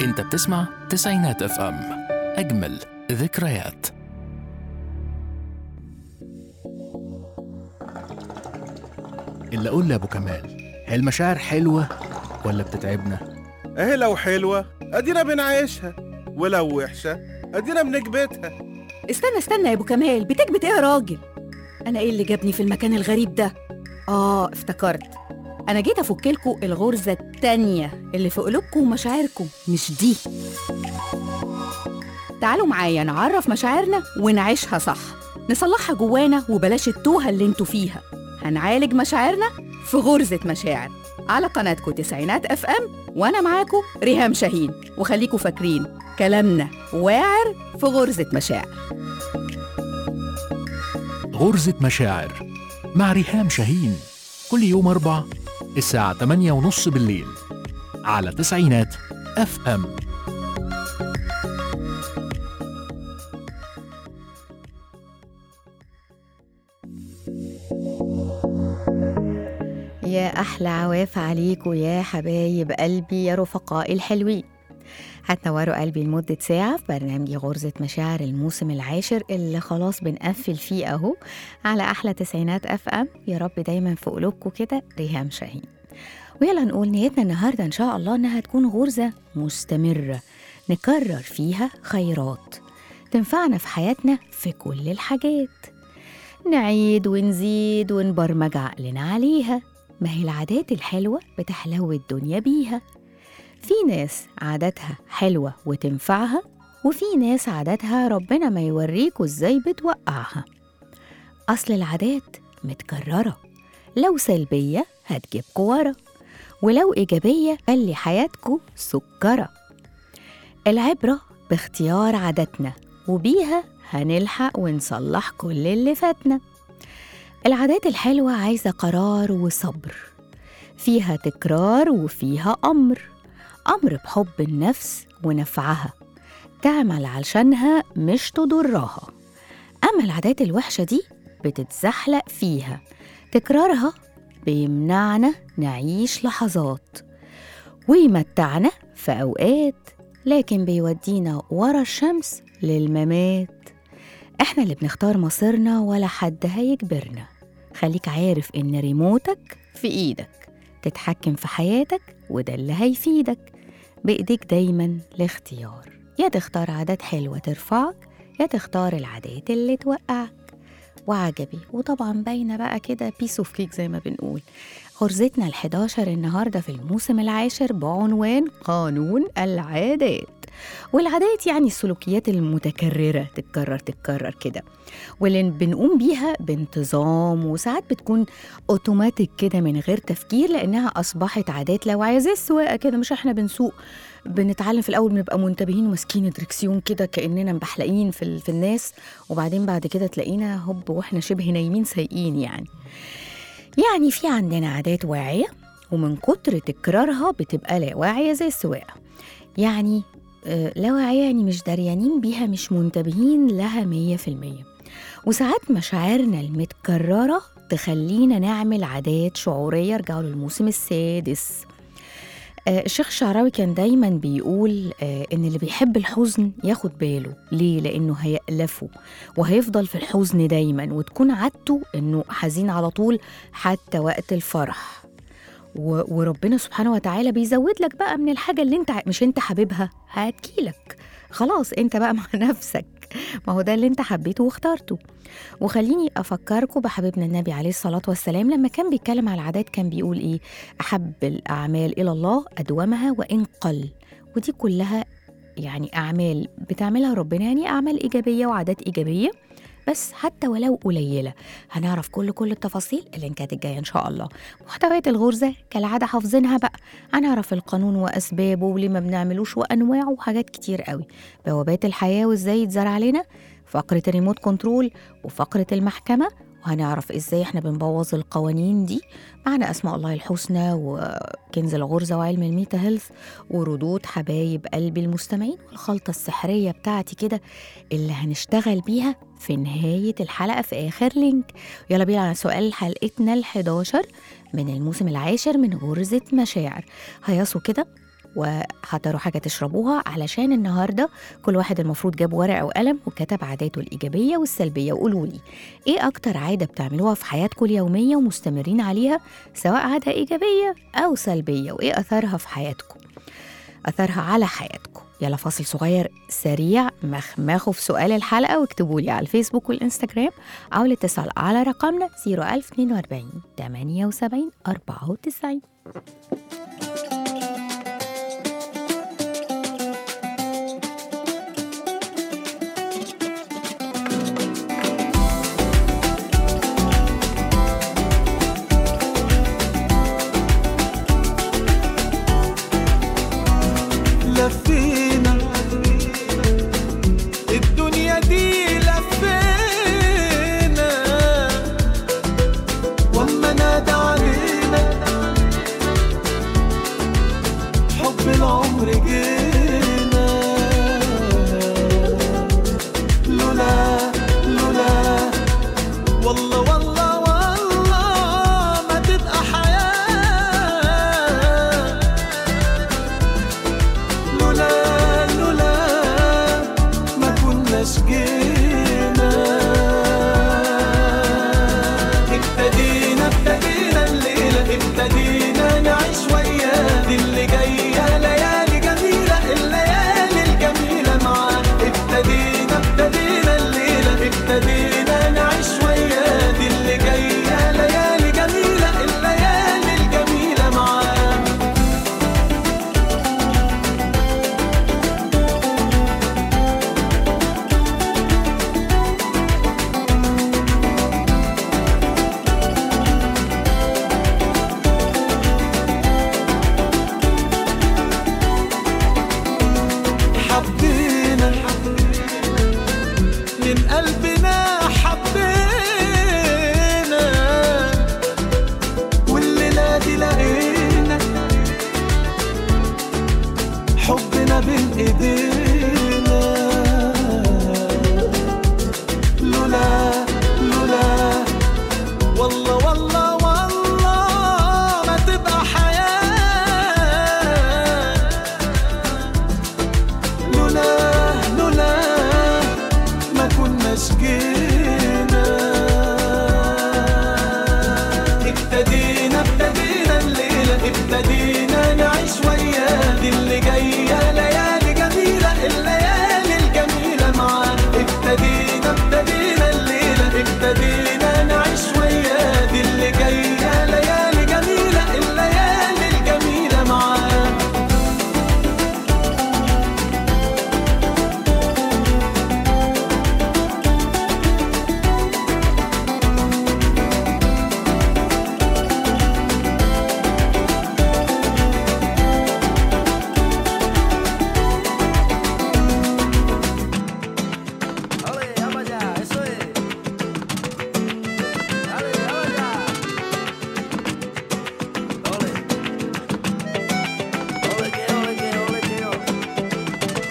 انت بتسمع تسعينات اف ام اجمل ذكريات اللي اقول لابو كمال هي المشاعر حلوه ولا بتتعبنا اهي لو حلوة ادينا بنعيشها ولو وحشة ادينا بنكبتها استنى استنى يا ابو كمال بتكبت ايه يا راجل انا ايه اللي جابني في المكان الغريب ده اه افتكرت انا جيت افكلكوا الغرزه التانية اللي في قلوبكم ومشاعركم مش دي تعالوا معايا نعرف مشاعرنا ونعيشها صح نصلحها جوانا وبلاش التوهه اللي انتوا فيها هنعالج مشاعرنا في غرزه مشاعر على قناتكم تسعينات اف ام وانا معاكم ريهام شاهين وخليكوا فاكرين كلامنا واعر في غرزه مشاعر غرزة مشاعر مع ريهام شاهين كل يوم أربع الساعة 8 ونص بالليل على تسعينات اف ام يا أحلى عواف عليكوا يا حبايب قلبي يا رفقائي الحلوين هتنوروا قلبي لمدة ساعة في برنامج غرزة مشاعر الموسم العاشر اللي خلاص بنقفل فيه أهو على أحلى تسعينات أف أم يا رب دايما في قلوبكم كده ريهام شاهين ويلا نقول نيتنا النهاردة إن شاء الله إنها تكون غرزة مستمرة نكرر فيها خيرات تنفعنا في حياتنا في كل الحاجات نعيد ونزيد ونبرمج عقلنا عليها ما هي العادات الحلوة بتحلو الدنيا بيها في ناس عاداتها حلوة وتنفعها وفي ناس عاداتها ربنا ما يوريكوا ازاي بتوقعها أصل العادات متكررة لو سلبية هتجيبكوا ورا ولو إيجابية خلي حياتكوا سكرة العبرة باختيار عاداتنا وبيها هنلحق ونصلح كل اللي فاتنا العادات الحلوة عايزة قرار وصبر فيها تكرار وفيها أمر أمر بحب النفس ونفعها تعمل علشانها مش تضرها أما العادات الوحشة دي بتتزحلق فيها تكرارها بيمنعنا نعيش لحظات ويمتعنا في أوقات لكن بيودينا ورا الشمس للممات احنا اللي بنختار مصيرنا ولا حد هيجبرنا خليك عارف ان ريموتك في ايدك تتحكم في حياتك وده اللي هيفيدك بايديك دايما الاختيار يا تختار عادات حلوة ترفعك يا تختار العادات اللي توقعك وعجبي وطبعا باينة بقى كده بيس اوف كيك زي ما بنقول غرزتنا ال11 النهارده في الموسم العاشر بعنوان قانون العادات والعادات يعني السلوكيات المتكررة تتكرر تتكرر كده واللي بنقوم بيها بانتظام وساعات بتكون اوتوماتيك كده من غير تفكير لانها اصبحت عادات لاواعية زي السواقة كده مش احنا بنسوق بنتعلم في الاول بنبقى منتبهين وماسكين الدركسيون كده كاننا مبحلقين في, ال- في الناس وبعدين بعد كده تلاقينا هوب واحنا شبه نايمين سايقين يعني يعني في عندنا عادات واعية ومن كتر تكرارها بتبقى لا واعية زي السواقة يعني آه، لا واعية يعني مش دريانين بيها مش منتبهين لها مية في المية وساعات مشاعرنا المتكررة تخلينا نعمل عادات شعورية ارجعوا للموسم السادس آه، الشيخ الشعراوي كان دايما بيقول آه، ان اللي بيحب الحزن ياخد باله ليه لانه هيألفه وهيفضل في الحزن دايما وتكون عادته انه حزين على طول حتى وقت الفرح و- وربنا سبحانه وتعالى بيزود لك بقى من الحاجة اللي انت ع- مش انت حاببها هتجيلك خلاص انت بقى مع نفسك ما هو ده اللي انت حبيته واخترته وخليني افكركم بحبيبنا النبي عليه الصلاة والسلام لما كان بيتكلم على العادات كان بيقول ايه احب الاعمال الى الله ادومها وان قل ودي كلها يعني اعمال بتعملها ربنا يعني اعمال ايجابيه وعادات ايجابيه بس حتى ولو قليله هنعرف كل كل التفاصيل اللي كانت الجايه ان شاء الله محتويات الغرزه كالعاده حافظينها بقى هنعرف القانون واسبابه وليه ما بنعملوش وانواعه وحاجات كتير قوي بوابات الحياه وازاي يتزرع علينا فقره الريموت كنترول وفقره المحكمه وهنعرف ازاي احنا بنبوظ القوانين دي معنا اسماء الله الحسنى وكنز الغرزه وعلم الميتا هيلث وردود حبايب قلبي المستمعين والخلطه السحريه بتاعتي كده اللي هنشتغل بيها في نهايه الحلقه في اخر لينك يلا بينا على سؤال حلقتنا ال11 من الموسم العاشر من غرزه مشاعر هيصوا كده وحضروا حاجة تشربوها علشان النهاردة كل واحد المفروض جاب ورقة وقلم وكتب عاداته الإيجابية والسلبية وقولوا لي إيه أكتر عادة بتعملوها في حياتكم اليومية ومستمرين عليها سواء عادة إيجابية أو سلبية وإيه أثرها في حياتكم أثرها على حياتكم يلا فاصل صغير سريع مخمخوا في سؤال الحلقة واكتبوا لي على الفيسبوك والإنستجرام أو الاتصال على رقمنا 01042 78 94 لفينا الدنيا دي لفينا واما نادى علينا حب العمر جينا لولا لولا والله والله والله ما تبقى حياه لولا لولا ما كناش جينا ابتدينا ابتدينا الليلة ابتدينا نعيش وياه دي اللي جاية ليالي جميلة الليالي الجميلة معاه ابتدينا ابتدينا الليلة ابتدينا نعيش وياه دي اللي جاية ليالي جميلة الليالي الجميلة معاه حبينا من قلبنا حبينا والليلة دي لقينا حبنا بين ايدينا لولا لولا والله والله والله ما تبقى حياه لولا لولا ما كناش جينا ابتدينا ابتدينا الليلة ابتدينا نعيش وياه دي اللي جاية ليالي جميلة الليالي الجميلة معاه ابتدينا ابتدينا الليلة ابتدينا نعيش وياه دي اللي جاية ليالي جميلة الليالي الجميلة معاه ¡Ole, vamos allá! ¡Eso es! ¡Dale, vamos allá! ¡Ole! ¡Ole, que ole, que ole, que ole!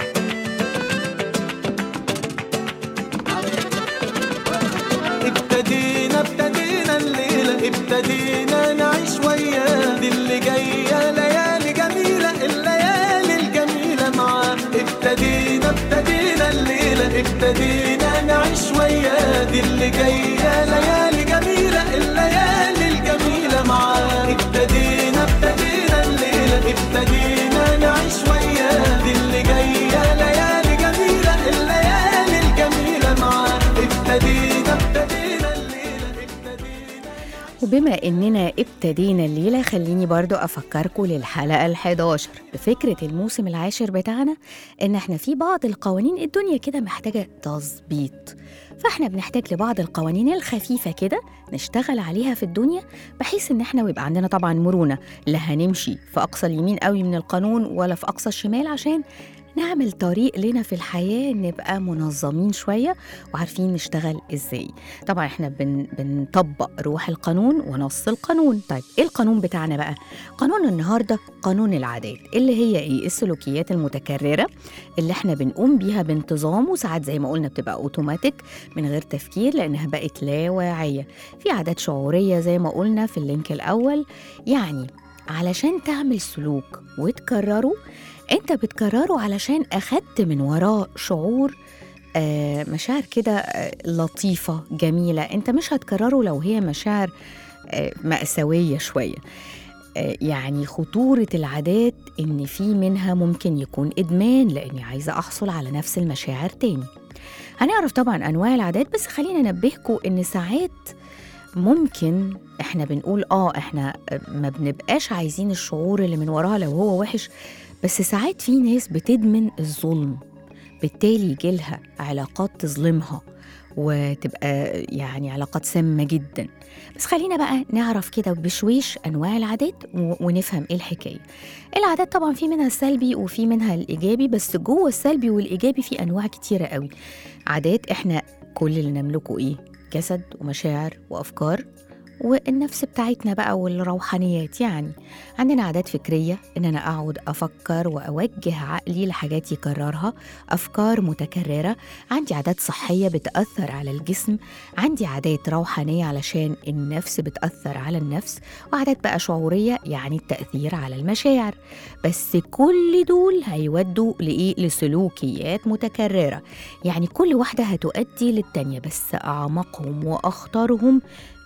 ابتدينا ابتدينا الليلة ابتدينا نعيش وياه دي اللي جاية ليالي جميلة الليالي الجميلة معاه ابتدينا ابتدينا الليلة ابتدينا نعيش وياه دي اللي جاية ليالي جميلة الليالي الجميلة معاه ابتدينا ابتدينا الليلة ابتدينا نعيش وياه دي اللي جاية ليالي جميلة الليالي الجميلة معاه ابتدينا ابتدينا الليلة ابتدينا وبما إننا ابتدينا الليلة خليني برضو أفكركم للحلقة ال11 بفكرة الموسم العاشر بتاعنا إن إحنا في بعض القوانين الدنيا كده محتاجة تظبيط فإحنا بنحتاج لبعض القوانين الخفيفة كده نشتغل عليها في الدنيا بحيث إن إحنا ويبقى عندنا طبعا مرونة لا هنمشي في أقصى اليمين قوي من القانون ولا في أقصى الشمال عشان نعمل طريق لنا في الحياة نبقى منظمين شوية وعارفين نشتغل ازاي طبعا احنا بن بنطبق روح القانون ونص القانون طيب ايه القانون بتاعنا بقى قانون النهاردة قانون العادات اللي هي ايه السلوكيات المتكررة اللي احنا بنقوم بيها بانتظام وساعات زي ما قلنا بتبقى اوتوماتيك من غير تفكير لانها بقت لا واعية في عادات شعورية زي ما قلنا في اللينك الاول يعني علشان تعمل سلوك وتكرره انت بتكرره علشان اخدت من وراه شعور آه مشاعر كده آه لطيفة جميلة انت مش هتكرره لو هي مشاعر آه مأساوية شوية آه يعني خطورة العادات إن في منها ممكن يكون إدمان لأني عايزة أحصل على نفس المشاعر تاني هنعرف طبعا أنواع العادات بس خلينا ننبهكم إن ساعات ممكن احنا بنقول اه احنا ما بنبقاش عايزين الشعور اللي من وراها لو هو وحش بس ساعات في ناس بتدمن الظلم بالتالي يجيلها علاقات تظلمها وتبقى يعني علاقات سامة جدا بس خلينا بقى نعرف كده بشويش أنواع العادات و- ونفهم إيه الحكاية العادات طبعا في منها السلبي وفي منها الإيجابي بس جوه السلبي والإيجابي في أنواع كتيرة قوي عادات إحنا كل اللي نملكه إيه جسد ومشاعر وأفكار والنفس بتاعتنا بقى والروحانيات يعني عندنا عادات فكرية إن أنا أقعد أفكر وأوجه عقلي لحاجات يكررها أفكار متكررة عندي عادات صحية بتأثر على الجسم عندي عادات روحانية علشان النفس بتأثر على النفس وعادات بقى شعورية يعني التأثير على المشاعر بس كل دول هيودوا لإيه لسلوكيات متكررة يعني كل واحدة هتؤدي للتانية بس أعمقهم وأخطرهم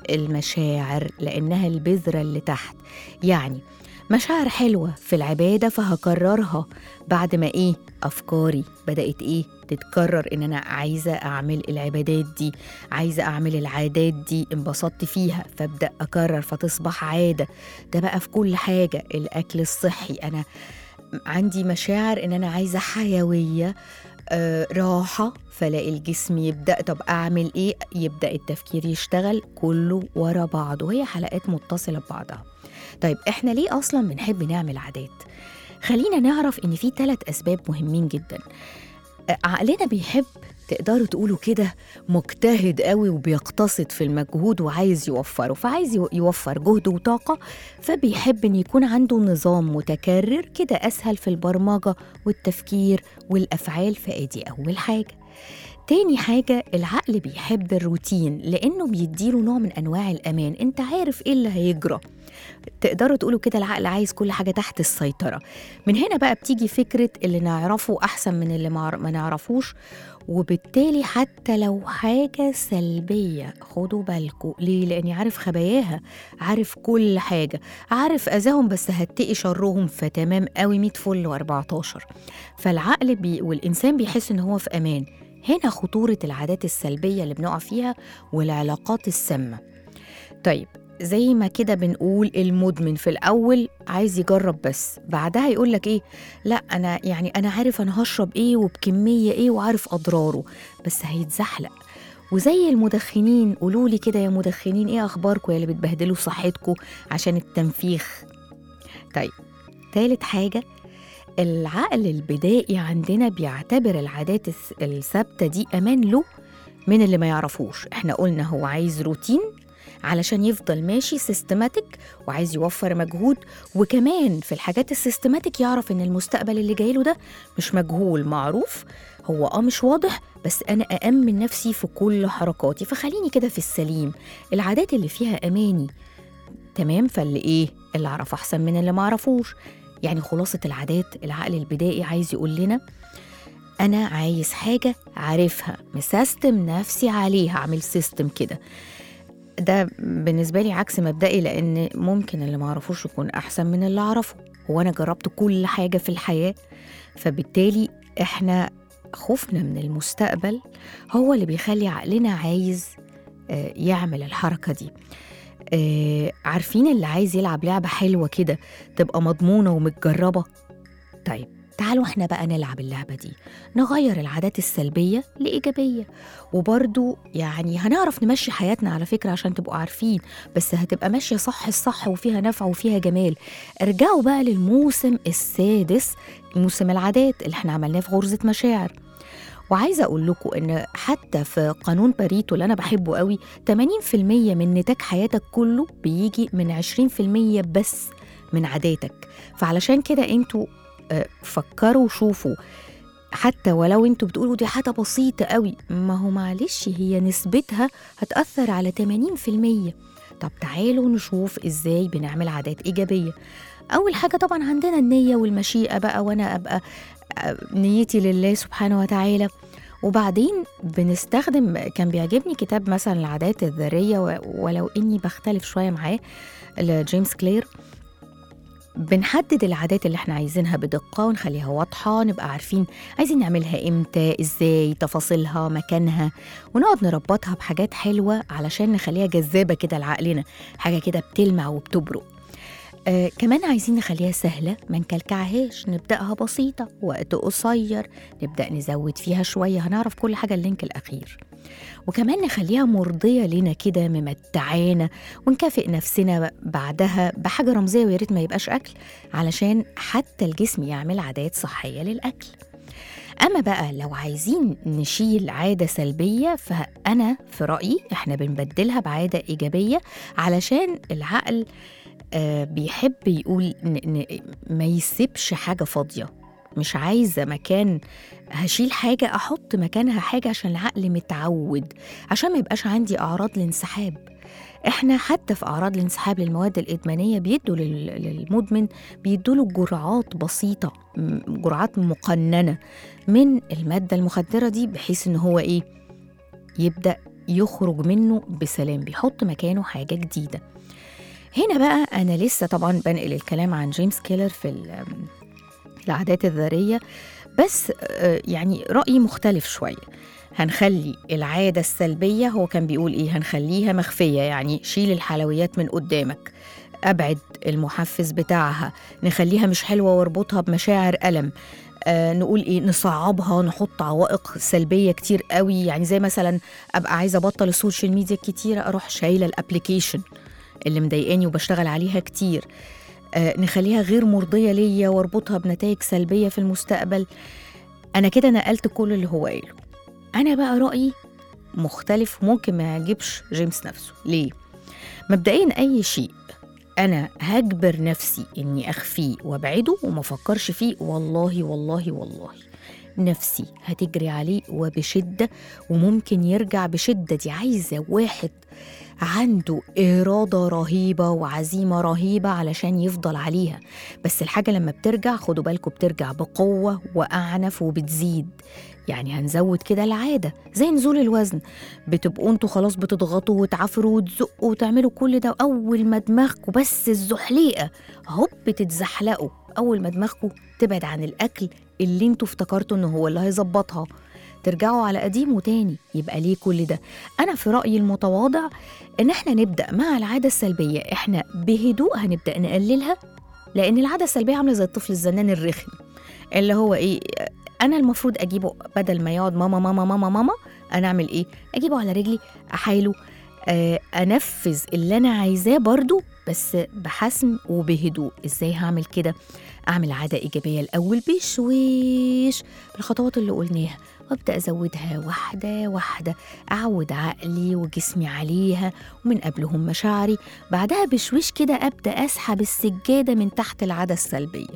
المشاعر لأنها البذرة اللي تحت يعني مشاعر حلوة في العبادة فهكررها بعد ما إيه أفكاري بدأت إيه تتكرر إن أنا عايزة أعمل العبادات دي عايزة أعمل العادات دي انبسطت فيها فابدأ أكرر فتصبح عادة ده بقى في كل حاجة الأكل الصحي أنا عندي مشاعر إن أنا عايزة حيوية آه، راحة فلاقي الجسم يبدأ طب أعمل إيه يبدأ التفكير يشتغل كله ورا بعض وهي حلقات متصلة ببعضها طيب إحنا ليه أصلا بنحب نعمل عادات خلينا نعرف إن في ثلاث أسباب مهمين جدا آه، عقلنا بيحب تقدروا تقولوا كده مجتهد قوي وبيقتصد في المجهود وعايز يوفره فعايز يو- يوفر جهد وطاقة فبيحب إن يكون عنده نظام متكرر كده أسهل في البرمجة والتفكير والأفعال فأدي أول حاجة تاني حاجة العقل بيحب الروتين لأنه بيديله نوع من أنواع الأمان أنت عارف إيه اللي هيجرى تقدروا تقولوا كده العقل عايز كل حاجة تحت السيطرة من هنا بقى بتيجي فكرة اللي نعرفه أحسن من اللي ما ما نعرفوش وبالتالي حتى لو حاجة سلبية خدوا بالكم ليه؟ لأني عارف خباياها عارف كل حاجة عارف أذاهم بس هتقي شرهم فتمام قوي 100 فل و14 فالعقل بي والإنسان بيحس إن هو في أمان هنا خطورة العادات السلبية اللي بنقع فيها والعلاقات السامة طيب زي ما كده بنقول المدمن في الأول عايز يجرب بس بعدها يقول لك إيه لا أنا يعني أنا عارف أنا هشرب إيه وبكمية إيه وعارف أضراره بس هيتزحلق وزي المدخنين قولوا لي كده يا مدخنين إيه أخباركم يا اللي بتبهدلوا صحتكم عشان التنفيخ طيب تالت حاجة العقل البدائي عندنا بيعتبر العادات الس- الثابتة دي أمان له من اللي ما يعرفوش احنا قلنا هو عايز روتين علشان يفضل ماشي سيستماتيك وعايز يوفر مجهود وكمان في الحاجات السيستماتيك يعرف ان المستقبل اللي جايله ده مش مجهول معروف هو اه مش واضح بس انا أأمن نفسي في كل حركاتي فخليني كده في السليم العادات اللي فيها اماني تمام فاللي ايه اللي اعرف احسن من اللي ما اعرفوش يعني خلاصة العادات العقل البدائي عايز يقول لنا أنا عايز حاجة عارفها مسيستم نفسي عليها أعمل سيستم كده ده بالنسبة لي عكس مبدئي لأن ممكن اللي معرفوش يكون أحسن من اللي أعرفه هو أنا جربت كل حاجة في الحياة فبالتالي إحنا خوفنا من المستقبل هو اللي بيخلي عقلنا عايز آه، يعمل الحركة دي آه، عارفين اللي عايز يلعب لعبة حلوة كده تبقى مضمونة ومتجربة طيب تعالوا احنا بقى نلعب اللعبة دي نغير العادات السلبية لإيجابية وبرضو يعني هنعرف نمشي حياتنا على فكرة عشان تبقوا عارفين بس هتبقى ماشية صح الصح وفيها نفع وفيها جمال ارجعوا بقى للموسم السادس موسم العادات اللي احنا عملناه في غرزة مشاعر وعايزة أقول لكم إن حتى في قانون باريتو اللي أنا بحبه قوي 80% من نتاج حياتك كله بيجي من 20% بس من عاداتك فعلشان كده انتوا آه، فكروا وشوفوا حتى ولو انتوا بتقولوا دي حاجة بسيطة قوي ما هو معلش هي نسبتها هتأثر على 80% طب تعالوا نشوف ازاي بنعمل عادات ايجابيه اول حاجه طبعا عندنا النيه والمشيئه بقى وانا ابقى آه، نيتي لله سبحانه وتعالى وبعدين بنستخدم كان بيعجبني كتاب مثلا العادات الذريه و- ولو اني بختلف شويه معاه لجيمس كلير بنحدد العادات اللي احنا عايزينها بدقة ونخليها واضحة نبقى عارفين عايزين نعملها امتى ازاي تفاصيلها مكانها ونقعد نربطها بحاجات حلوة علشان نخليها جذابة كده لعقلنا حاجة كده بتلمع وبتبرق آه كمان عايزين نخليها سهلة ما نكلكعهاش نبدأها بسيطة وقت قصير نبدأ نزود فيها شوية هنعرف كل حاجة اللينك الأخير وكمان نخليها مرضية لنا كده ممتعانا ونكافئ نفسنا بعدها بحاجة رمزية ويا ريت ما يبقاش أكل علشان حتى الجسم يعمل عادات صحية للأكل أما بقى لو عايزين نشيل عادة سلبية فأنا في رأيي إحنا بنبدلها بعادة إيجابية علشان العقل آه، بيحب يقول ن- ن- ما يسيبش حاجة فاضية مش عايزة مكان هشيل حاجة أحط مكانها حاجة عشان العقل متعود عشان ما يبقاش عندي أعراض الانسحاب احنا حتى في اعراض الانسحاب للمواد الادمانيه بيدوا لل- للمدمن بيدوا له جرعات بسيطه م- جرعات مقننه من الماده المخدره دي بحيث ان هو ايه يبدا يخرج منه بسلام بيحط مكانه حاجه جديده هنا بقى انا لسه طبعا بنقل الكلام عن جيمس كيلر في ال- العادات الذريه بس آه، يعني رايي مختلف شويه هنخلي العادة السلبية هو كان بيقول إيه هنخليها مخفية يعني شيل الحلويات من قدامك أبعد المحفز بتاعها نخليها مش حلوة واربطها بمشاعر ألم آه نقول إيه نصعبها نحط عوائق سلبية كتير قوي يعني زي مثلا أبقى عايزة أبطل السوشيال ميديا كتير أروح شايلة الأبليكيشن اللي مضايقاني وبشتغل عليها كتير آه نخليها غير مرضية ليا واربطها بنتائج سلبية في المستقبل أنا كده نقلت كل اللي هو قايله أنا بقى رأيي مختلف ممكن ما يعجبش جيمس نفسه ليه؟ مبدئيا أي شيء أنا هجبر نفسي إني أخفيه وأبعده وما أفكرش فيه والله والله والله نفسي هتجري عليه وبشدة وممكن يرجع بشدة دي عايزة واحد عنده إرادة رهيبة وعزيمة رهيبة علشان يفضل عليها بس الحاجة لما بترجع خدوا بالكم بترجع بقوة وأعنف وبتزيد يعني هنزود كده العادة زي نزول الوزن بتبقوا انتوا خلاص بتضغطوا وتعافروا وتزقوا وتعملوا كل ده أول ما دماغكم بس الزحليقة هوب بتتزحلقوا أول ما دماغكم تبعد عن الأكل اللي انتوا افتكرتوا إنه هو اللي هيظبطها ترجعوا على قديمه تاني يبقى ليه كل ده أنا في رأيي المتواضع إن إحنا نبدأ مع العادة السلبية إحنا بهدوء هنبدأ نقللها لأن العادة السلبية عاملة زي الطفل الزنان الرخم اللي هو إيه انا المفروض اجيبه بدل ما يقعد ماما ماما ماما ماما انا اعمل ايه اجيبه على رجلي احايله آه، انفذ اللي انا عايزاه برضو بس بحسم وبهدوء ازاي هعمل كده اعمل عاده ايجابيه الاول بشويش بالخطوات اللي قلناها وابدا ازودها واحده واحده اعود عقلي وجسمي عليها ومن قبلهم مشاعري بعدها بشويش كده ابدا اسحب السجاده من تحت العاده السلبيه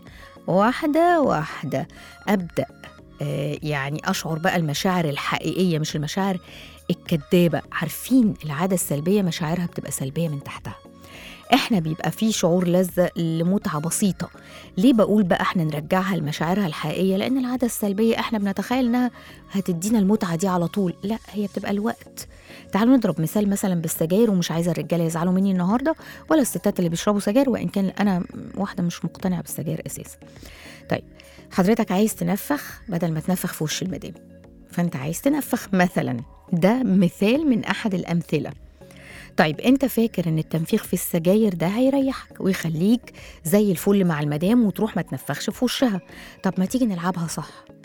واحده واحده ابدا آه، يعني اشعر بقى المشاعر الحقيقيه مش المشاعر الكدابه عارفين العاده السلبيه مشاعرها بتبقى سلبيه من تحتها احنا بيبقى في شعور لذة لمتعة بسيطة ليه بقول بقى احنا نرجعها لمشاعرها الحقيقية لان العادة السلبية احنا بنتخيل انها هتدينا المتعة دي على طول لا هي بتبقى الوقت تعالوا نضرب مثال مثلا بالسجاير ومش عايزة الرجالة يزعلوا مني النهاردة ولا الستات اللي بيشربوا سجاير وان كان انا واحدة مش مقتنعة بالسجاير اساسا طيب حضرتك عايز تنفخ بدل ما تنفخ في وش المدام فانت عايز تنفخ مثلا ده مثال من احد الامثله طيب انت فاكر ان التنفيخ في السجاير ده هيريحك ويخليك زي الفل مع المدام وتروح ما تنفخش في وشها طب ما تيجي نلعبها صح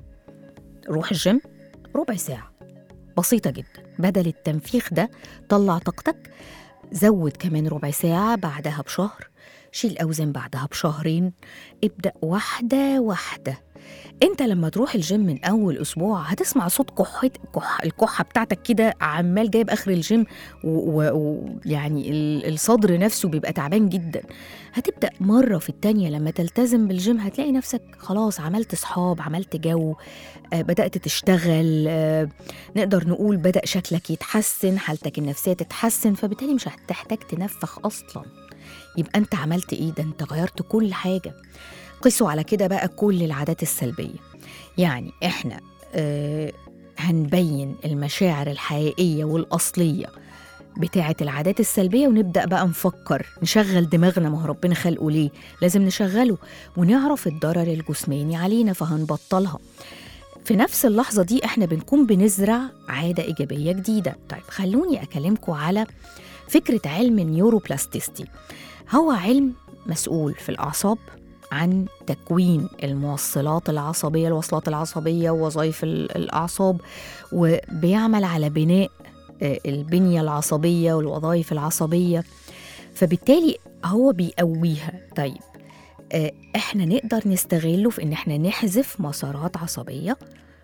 روح الجيم ربع ساعه بسيطه جدا بدل التنفيخ ده طلع طاقتك زود كمان ربع ساعه بعدها بشهر شيل اوزان بعدها بشهرين ابدا واحده واحده انت لما تروح الجيم من اول اسبوع هتسمع صوت كحة كح الكحه بتاعتك كده عمال جايب اخر الجيم ويعني الصدر نفسه بيبقى تعبان جدا هتبدا مره في التانيه لما تلتزم بالجيم هتلاقي نفسك خلاص عملت صحاب عملت جو آه، بدات تشتغل آه، نقدر نقول بدا شكلك يتحسن حالتك النفسيه تتحسن فبالتالي مش هتحتاج تنفخ اصلا يبقى انت عملت ايه ده انت غيرت كل حاجه قسوا على كده بقى كل العادات السلبيه يعني احنا آه هنبين المشاعر الحقيقيه والاصليه بتاعه العادات السلبيه ونبدا بقى نفكر نشغل دماغنا ما هو ربنا خلقه ليه لازم نشغله ونعرف الضرر الجسماني علينا فهنبطلها في نفس اللحظه دي احنا بنكون بنزرع عاده ايجابيه جديده طيب خلوني اكلمكم على فكره علم النيوروبلاستيستي هو علم مسؤول في الاعصاب عن تكوين الموصلات العصبيه الوصلات العصبيه ووظائف ال- الاعصاب وبيعمل على بناء آه، البنيه العصبيه والوظائف العصبيه فبالتالي هو بيقويها طيب آه، احنا نقدر نستغله في ان احنا نحذف مسارات عصبيه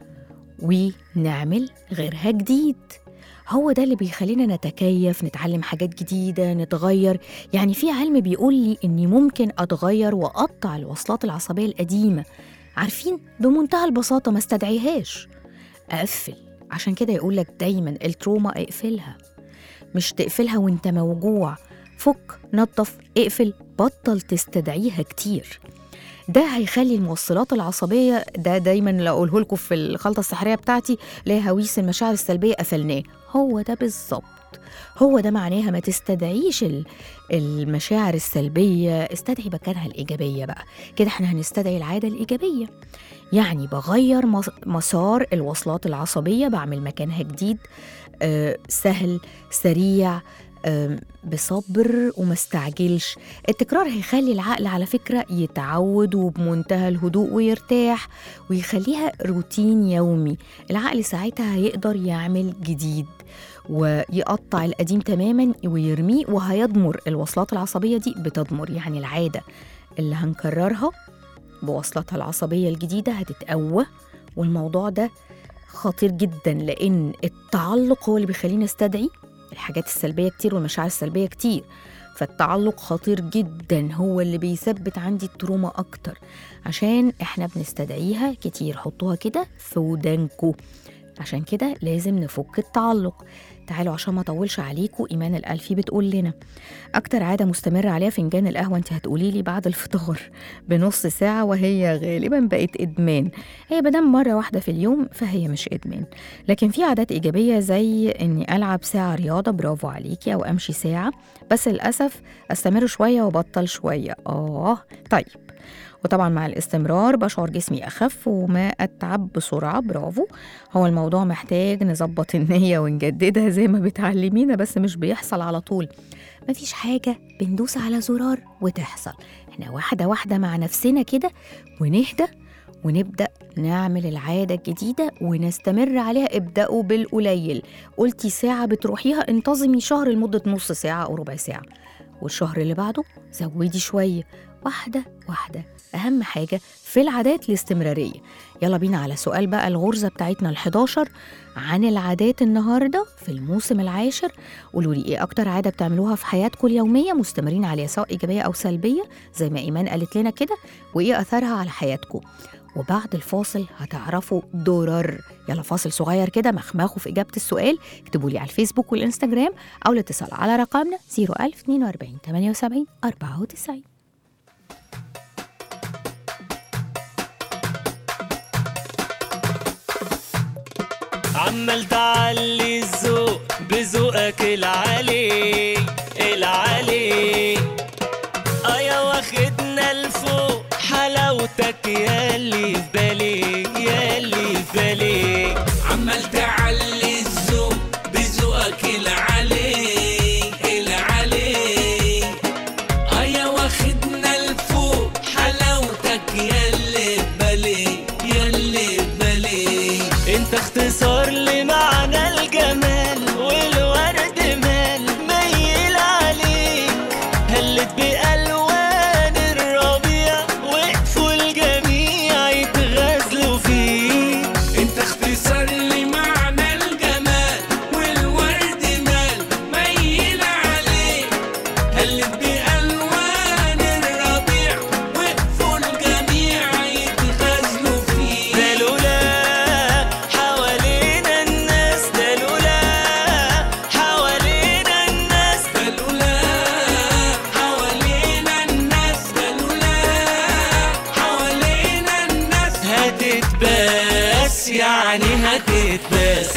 ونعمل غيرها جديد هو ده اللي بيخلينا نتكيف نتعلم حاجات جديدة نتغير يعني في علم بيقول لي إني ممكن أتغير وأقطع الوصلات العصبية القديمة عارفين بمنتهى البساطة ما استدعيهاش أقفل عشان كده يقول لك دايما التروما اقفلها مش تقفلها وانت موجوع فك نظف اقفل بطل تستدعيها كتير ده هيخلي الموصلات العصبية ده دايما لو أقوله لكم في الخلطة السحرية بتاعتي اللي هي هويس المشاعر السلبية قفلناه هو ده بالظبط هو ده معناها ما تستدعيش ال- المشاعر السلبية استدعي مكانها الإيجابية بقى كده احنا هنستدعي العادة الإيجابية يعني بغير مس- مسار الوصلات العصبية بعمل مكانها جديد آه سهل سريع آه بصبر وما استعجلش التكرار هيخلي العقل على فكرة يتعود وبمنتهى الهدوء ويرتاح ويخليها روتين يومي العقل ساعتها هيقدر يعمل جديد ويقطع القديم تماما ويرميه وهيضمر الوصلات العصبية دي بتضمر يعني العادة اللي هنكررها بوصلتها العصبية الجديدة هتتقوى والموضوع ده خطير جدا لأن التعلق هو اللي بيخلينا نستدعي الحاجات السلبية كتير والمشاعر السلبية كتير فالتعلق خطير جدا هو اللي بيثبت عندي التروما أكتر عشان احنا بنستدعيها كتير حطوها كده في ودانكو عشان كده لازم نفك التعلق تعالوا عشان ما اطولش عليكم ايمان الالفي بتقول لنا اكتر عاده مستمره عليها فنجان القهوه انت هتقولي لي بعد الفطار بنص ساعه وهي غالبا بقت ادمان هي بدام مره واحده في اليوم فهي مش ادمان لكن في عادات ايجابيه زي اني العب ساعه رياضه برافو عليكي او امشي ساعه بس للاسف استمر شويه وبطل شويه اه طيب وطبعا مع الاستمرار بشعر جسمي اخف وما اتعب بسرعه برافو هو الموضوع محتاج نظبط النيه ونجددها زي ما بتعلمينا بس مش بيحصل على طول مفيش حاجه بندوس على زرار وتحصل احنا واحده واحده مع نفسنا كده ونهدى ونبدا نعمل العاده الجديده ونستمر عليها ابداوا بالقليل قلتي ساعه بتروحيها انتظمي شهر لمده نص ساعه او ربع ساعه والشهر اللي بعده زودي شويه واحده واحده اهم حاجه في العادات الاستمراريه يلا بينا على سؤال بقى الغرزه بتاعتنا ال11 عن العادات النهارده في الموسم العاشر قولوا لي ايه اكتر عاده بتعملوها في حياتكم اليوميه مستمرين عليها سواء ايجابيه او سلبيه زي ما ايمان قالت لنا كده وايه اثرها على حياتكم وبعد الفاصل هتعرفوا درر يلا فاصل صغير كده مخمخوا في إجابة السؤال اكتبوا لي على الفيسبوك والإنستجرام أو الاتصال على رقمنا 01042 78 94 عمال تعلي الذوق بذوقك العالي العالي اه يا واخدنا لفوق حلاوتك ياللي في بالي ياللي في بالي عمال تعلي الذوق بذوقك العلي العلي اه يا واخدنا لفوق حلاوتك ياللي ببالي ياللي ببالي انت اختصار لمعنى الجمال والورد مال ميل عليك هلت بألوان الربيع وقفوا الجميل هتتباس يعني هتتباس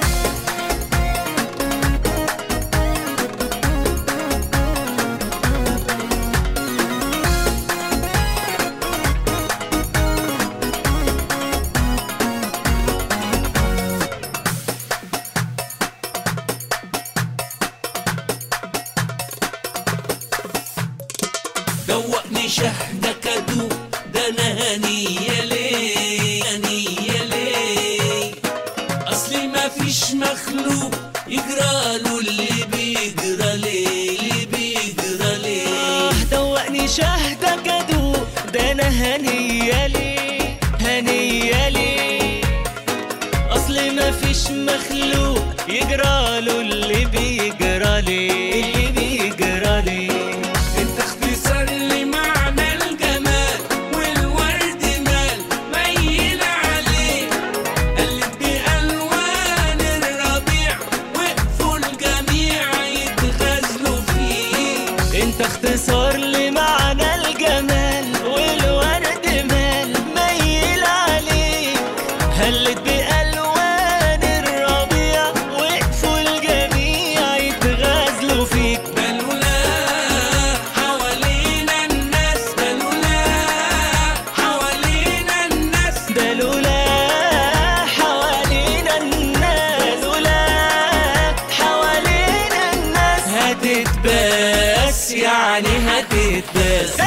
دوقني شهدك ادوق ده انا هنية ليه هنية ليه اصلي ما فيش مخلوق يجرى له اللي بيجرى ليه اللي بيجرى ليه دوقني شهدك ادوق ده انا هنية ليه هنية ليه اصلي ما فيش مخلوق يجرى له اللي بيجرى ليه اللي بيجرى ليه انت اختصار لمعنى الجمال والورد مال ميل عليه قلب بألوان الربيع وقفوا الجميع يتغزلوا فيه انت اختصار لمعنى الجمال والورد مال ميل عليك هلت بألوان الربيع وقفوا الجميع يتغازلوا فيك بلولا حوالينا الناس بلولا حوالينا الناس بلولا حوالينا الناس بلولا حوالينا الناس هتتباس يعني هتتباس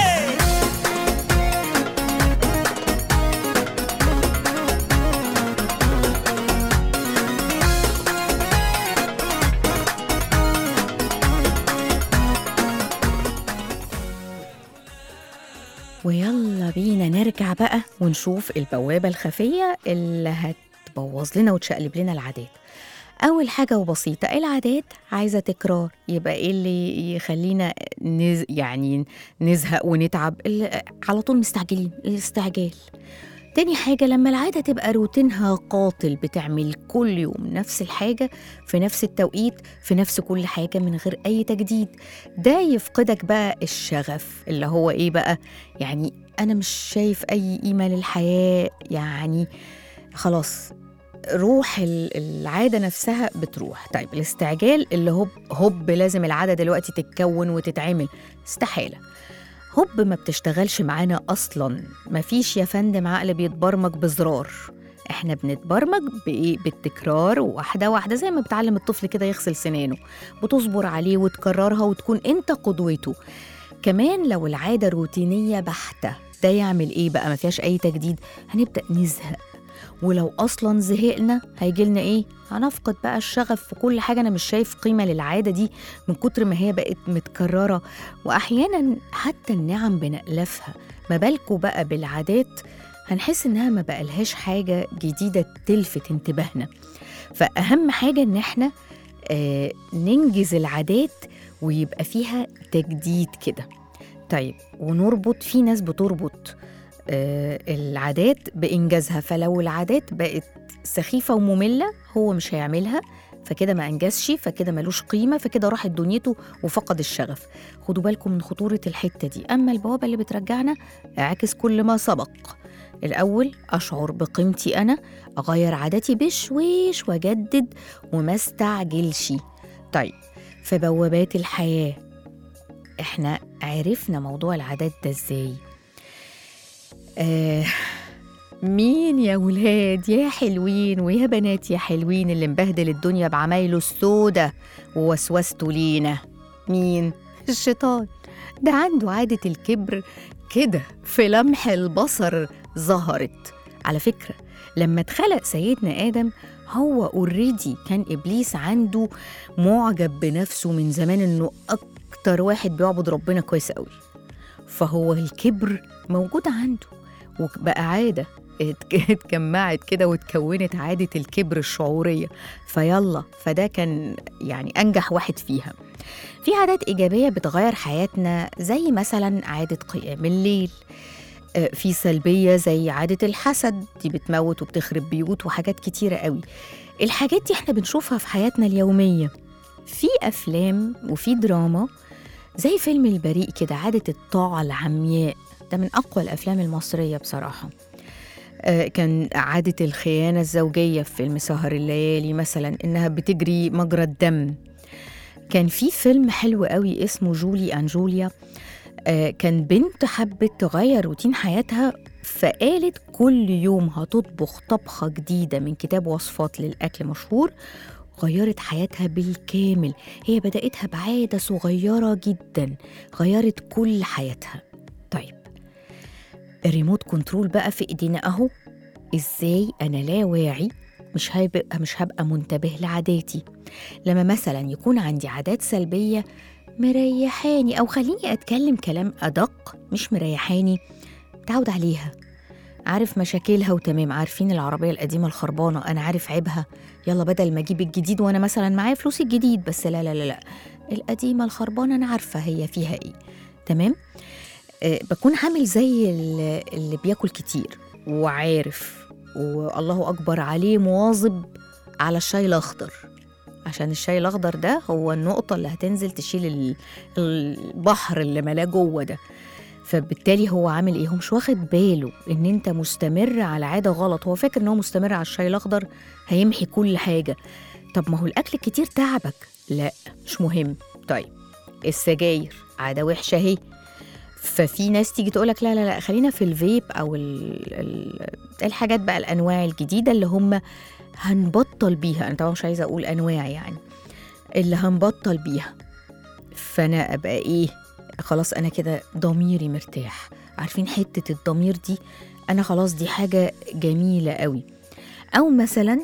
ويلا بينا نرجع بقى ونشوف البوابة الخفية اللي هتبوظ لنا وتشقلب لنا العادات أول حاجة وبسيطة العادات عايزة تكرار يبقى إيه اللي يخلينا نز... يعني نزهق ونتعب ال- على طول مستعجلين الاستعجال تاني حاجة لما العادة تبقى روتينها قاتل بتعمل كل يوم نفس الحاجة في نفس التوقيت في نفس كل حاجة من غير أي تجديد ده يفقدك بقى الشغف اللي هو إيه بقى يعني أنا مش شايف أي قيمة للحياة يعني خلاص روح ال- العادة نفسها بتروح طيب الاستعجال اللي هوب هوب لازم العادة دلوقتي تتكون وتتعمل استحالة هوب ما بتشتغلش معانا أصلا مفيش يا فندم عقل بيتبرمج بزرار احنا بنتبرمج بايه بالتكرار واحده واحده زي ما بتعلم الطفل كده يغسل سنانه بتصبر عليه وتكررها وتكون انت قدوته كمان لو العاده روتينيه بحته ده يعمل ايه بقى ما فيهاش اي تجديد هنبدا نزهق ولو اصلا زهقنا هيجي لنا ايه هنفقد بقى الشغف في كل حاجه انا مش شايف قيمه للعاده دي من كتر ما هي بقت متكرره واحيانا حتى النعم بنألفها ما بالكوا بقى بالعادات هنحس انها ما بقالهاش حاجه جديده تلفت انتباهنا فاهم حاجه ان احنا آه ننجز العادات ويبقى فيها تجديد كده طيب ونربط في ناس بتربط آه العادات بإنجازها فلو العادات بقت سخيفة ومملة هو مش هيعملها فكده ما أنجزش فكده ملوش قيمة فكده راحت دنيته وفقد الشغف خدوا بالكم من خطورة الحتة دي أما البوابة اللي بترجعنا اعكس كل ما سبق الأول أشعر بقيمتي أنا أغير عاداتي بشويش وأجدد وما استعجلش طيب في بوابات الحياة احنا عرفنا موضوع العادات ده ازاي آه مين يا ولاد يا حلوين ويا بنات يا حلوين اللي مبهدل الدنيا بعمايله السودة ووسوسته لينا مين الشيطان ده عنده عادة الكبر كده في لمح البصر ظهرت على فكرة لما اتخلق سيدنا آدم هو اوريدي كان إبليس عنده معجب بنفسه من زمان إنه أكتر واحد بيعبد ربنا كويس قوي فهو الكبر موجود عنده وبقى عادة اتك- اتجمعت كده واتكونت عادة الكبر الشعورية فيلا فده كان يعني أنجح واحد فيها في عادات إيجابية بتغير حياتنا زي مثلا عادة قيام الليل آه، في سلبية زي عادة الحسد دي بتموت وبتخرب بيوت وحاجات كتيرة قوي الحاجات دي احنا بنشوفها في حياتنا اليومية في أفلام وفي دراما زي فيلم البريء كده عادة الطاعة العمياء ده من أقوى الأفلام المصرية بصراحة آه، كان عادة الخيانة الزوجية في فيلم سهر الليالي مثلا إنها بتجري مجرى الدم كان في فيلم حلو قوي اسمه جولي أن جوليا آه، كان بنت حبت تغير روتين حياتها فقالت كل يوم هتطبخ طبخة جديدة من كتاب وصفات للأكل مشهور غيرت حياتها بالكامل هي بدأتها بعادة صغيرة جدا غيرت كل حياتها طيب الريموت كنترول بقى في ايدينا اهو ازاي انا لا واعي مش هيبقى مش هبقى منتبه لعاداتي لما مثلا يكون عندي عادات سلبيه مريحاني او خليني اتكلم كلام ادق مش مريحاني متعود عليها عارف مشاكلها وتمام عارفين العربية القديمة الخربانة أنا عارف عيبها يلا بدل ما أجيب الجديد وأنا مثلا معايا فلوس الجديد بس لا لا لا لا القديمة الخربانة أنا عارفة هي فيها إيه تمام آه، بكون عامل زي ال- اللي بياكل كتير وعارف والله أكبر عليه مواظب على الشاي الأخضر عشان الشاي الأخضر ده هو النقطة اللي هتنزل تشيل ال- البحر اللي ملاه جوه ده فبالتالي هو عامل ايه هو مش واخد باله ان انت مستمر على عاده غلط هو فاكر ان هو مستمر على الشاي الاخضر هيمحي كل حاجه طب ما هو الاكل الكتير تعبك لا مش مهم طيب السجاير عاده وحشه اهي ففي ناس تيجي تقولك لا لا لا خلينا في الفيب او ال ال الحاجات بقى الانواع الجديده اللي هم هنبطل بيها انا طبعا مش عايزه اقول انواع يعني اللي هنبطل بيها فانا ابقى ايه خلاص انا كده ضميري مرتاح عارفين حته الضمير دي انا خلاص دي حاجه جميله قوي او مثلا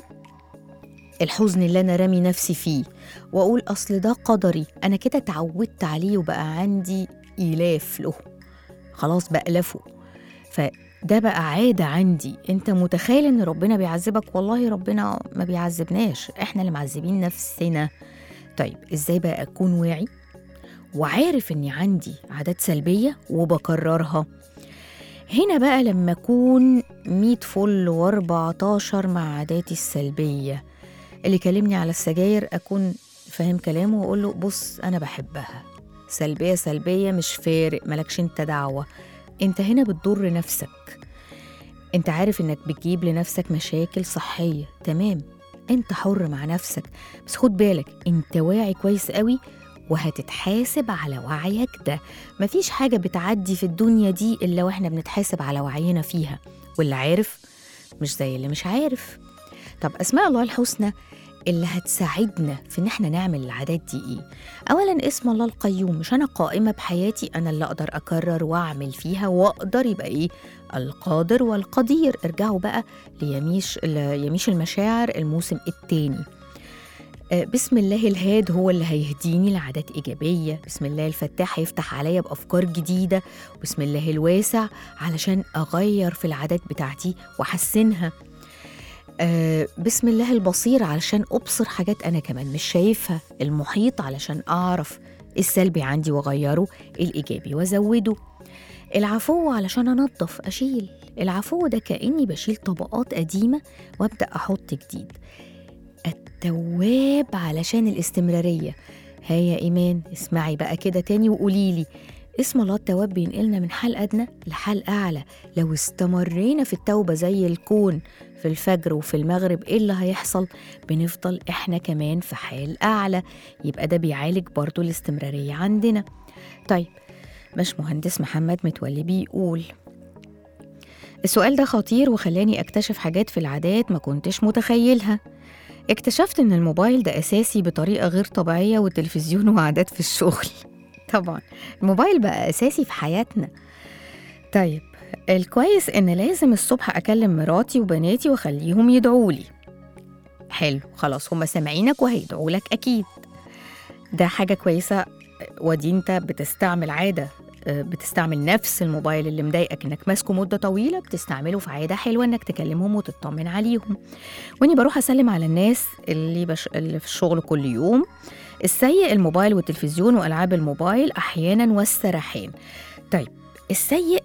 الحزن اللي انا رامي نفسي فيه واقول اصل ده قدري انا كده اتعودت عليه وبقى عندي ايلاف له خلاص بألفه فده بقى عادة عندي انت متخيل ان ربنا بيعذبك والله ربنا ما بيعذبناش احنا اللي معذبين نفسنا طيب ازاي بقى اكون واعي وعارف اني عندي عادات سلبية وبكررها هنا بقى لما أكون 100 فل و14 مع عاداتي السلبية اللي كلمني على السجاير أكون فاهم كلامه وأقول له بص أنا بحبها سلبية سلبية مش فارق ملكش انت دعوة انت هنا بتضر نفسك انت عارف انك بتجيب لنفسك مشاكل صحية تمام انت حر مع نفسك بس خد بالك انت واعي كويس قوي وهتتحاسب على وعيك ده مفيش حاجة بتعدي في الدنيا دي إلا وإحنا بنتحاسب على وعينا فيها واللي عارف مش زي اللي مش عارف طب أسماء الله الحسنى اللي هتساعدنا في إن إحنا نعمل العادات دي إيه؟ أولا اسم الله القيوم مش أنا قائمة بحياتي أنا اللي أقدر أكرر وأعمل فيها وأقدر يبقى إيه؟ القادر والقدير ارجعوا بقى ليميش ليميش المشاعر الموسم الثاني آه، بسم الله الهاد هو اللي هيهديني لعادات إيجابية بسم الله الفتاح هيفتح عليا بأفكار جديدة بسم الله الواسع علشان أغير في العادات بتاعتي وأحسنها آه، بسم الله البصير علشان أبصر حاجات أنا كمان مش شايفها المحيط علشان أعرف السلبي عندي وأغيره الإيجابي وأزوده العفو علشان أنظف أشيل العفو ده كأني بشيل طبقات قديمة وأبدأ أحط جديد التواب علشان الاستمرارية ها يا إيمان اسمعي بقى كده تاني وقوليلي اسم الله التواب بينقلنا من حال أدنى لحال أعلى لو استمرينا في التوبة زي الكون في الفجر وفي المغرب إيه اللي هيحصل بنفضل إحنا كمان في حال أعلى يبقى ده بيعالج برضو الاستمرارية عندنا طيب باش مهندس محمد متولي بيقول السؤال ده خطير وخلاني أكتشف حاجات في العادات ما كنتش متخيلها اكتشفت ان الموبايل ده اساسي بطريقه غير طبيعيه والتلفزيون وعادات في الشغل طبعا الموبايل بقى اساسي في حياتنا طيب الكويس ان لازم الصبح اكلم مراتي وبناتي واخليهم يدعوا لي حلو خلاص هما سامعينك وهيدعوا لك اكيد ده حاجه كويسه ودي انت بتستعمل عاده آه، بتستعمل نفس الموبايل اللي مضايقك انك ماسكه مده طويله بتستعمله في عاده حلوه انك تكلمهم وتطمن عليهم واني بروح اسلم على الناس اللي, بش... اللي في الشغل كل يوم السيء الموبايل والتلفزيون والعاب الموبايل احيانا والسرحان طيب السيء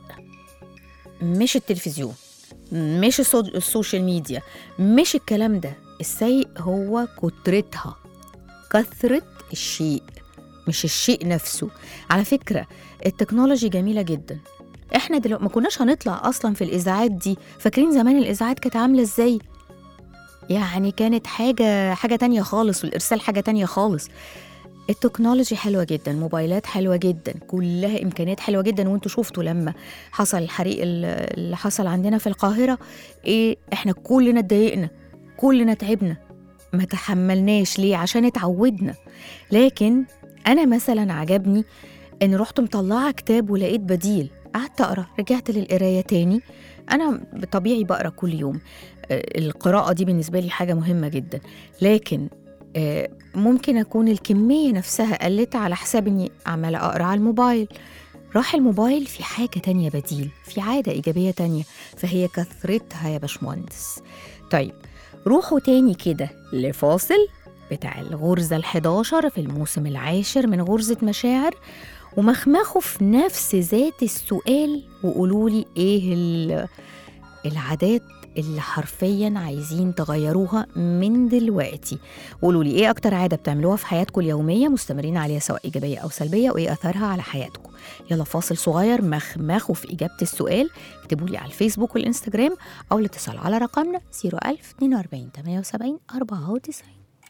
مش التلفزيون مش السو- السوشيال ميديا مش الكلام ده السيء هو كترتها كثرة الشيء مش الشيء نفسه على فكرة التكنولوجي جميلة جدا احنا دلوقتي ما كناش هنطلع اصلا في الاذاعات دي فاكرين زمان الاذاعات كانت عامله ازاي يعني كانت حاجه حاجه تانية خالص والارسال حاجه تانية خالص التكنولوجي حلوه جدا موبايلات حلوه جدا كلها امكانيات حلوه جدا وانتوا شفتوا لما حصل الحريق ال- اللي حصل عندنا في القاهره ايه احنا كلنا اتضايقنا كلنا تعبنا ما تحملناش ليه عشان اتعودنا لكن انا مثلا عجبني ان رحت مطلعه كتاب ولقيت بديل قعدت اقرا رجعت للقرايه تاني انا بطبيعي بقرا كل يوم آه، القراءه دي بالنسبه لي حاجه مهمه جدا لكن آه، ممكن اكون الكميه نفسها قلت على حساب اني عماله اقرا على الموبايل راح الموبايل في حاجه تانية بديل في عاده ايجابيه تانية فهي كثرتها يا باشمهندس طيب روحوا تاني كده لفاصل بتاع الغرزة الحداشر في الموسم العاشر من غرزة مشاعر ومخمخوا في نفس ذات السؤال وقولوا لي ايه ال- العادات اللي حرفيا عايزين تغيروها من دلوقتي قولوا لي ايه اكتر عاده بتعملوها في حياتكم اليوميه مستمرين عليها سواء ايجابيه او سلبيه وايه اثرها على حياتكم يلا فاصل صغير مخمخوا في اجابه السؤال اكتبوا لي على الفيسبوك والانستجرام او الاتصال على رقمنا 01000 42 78 94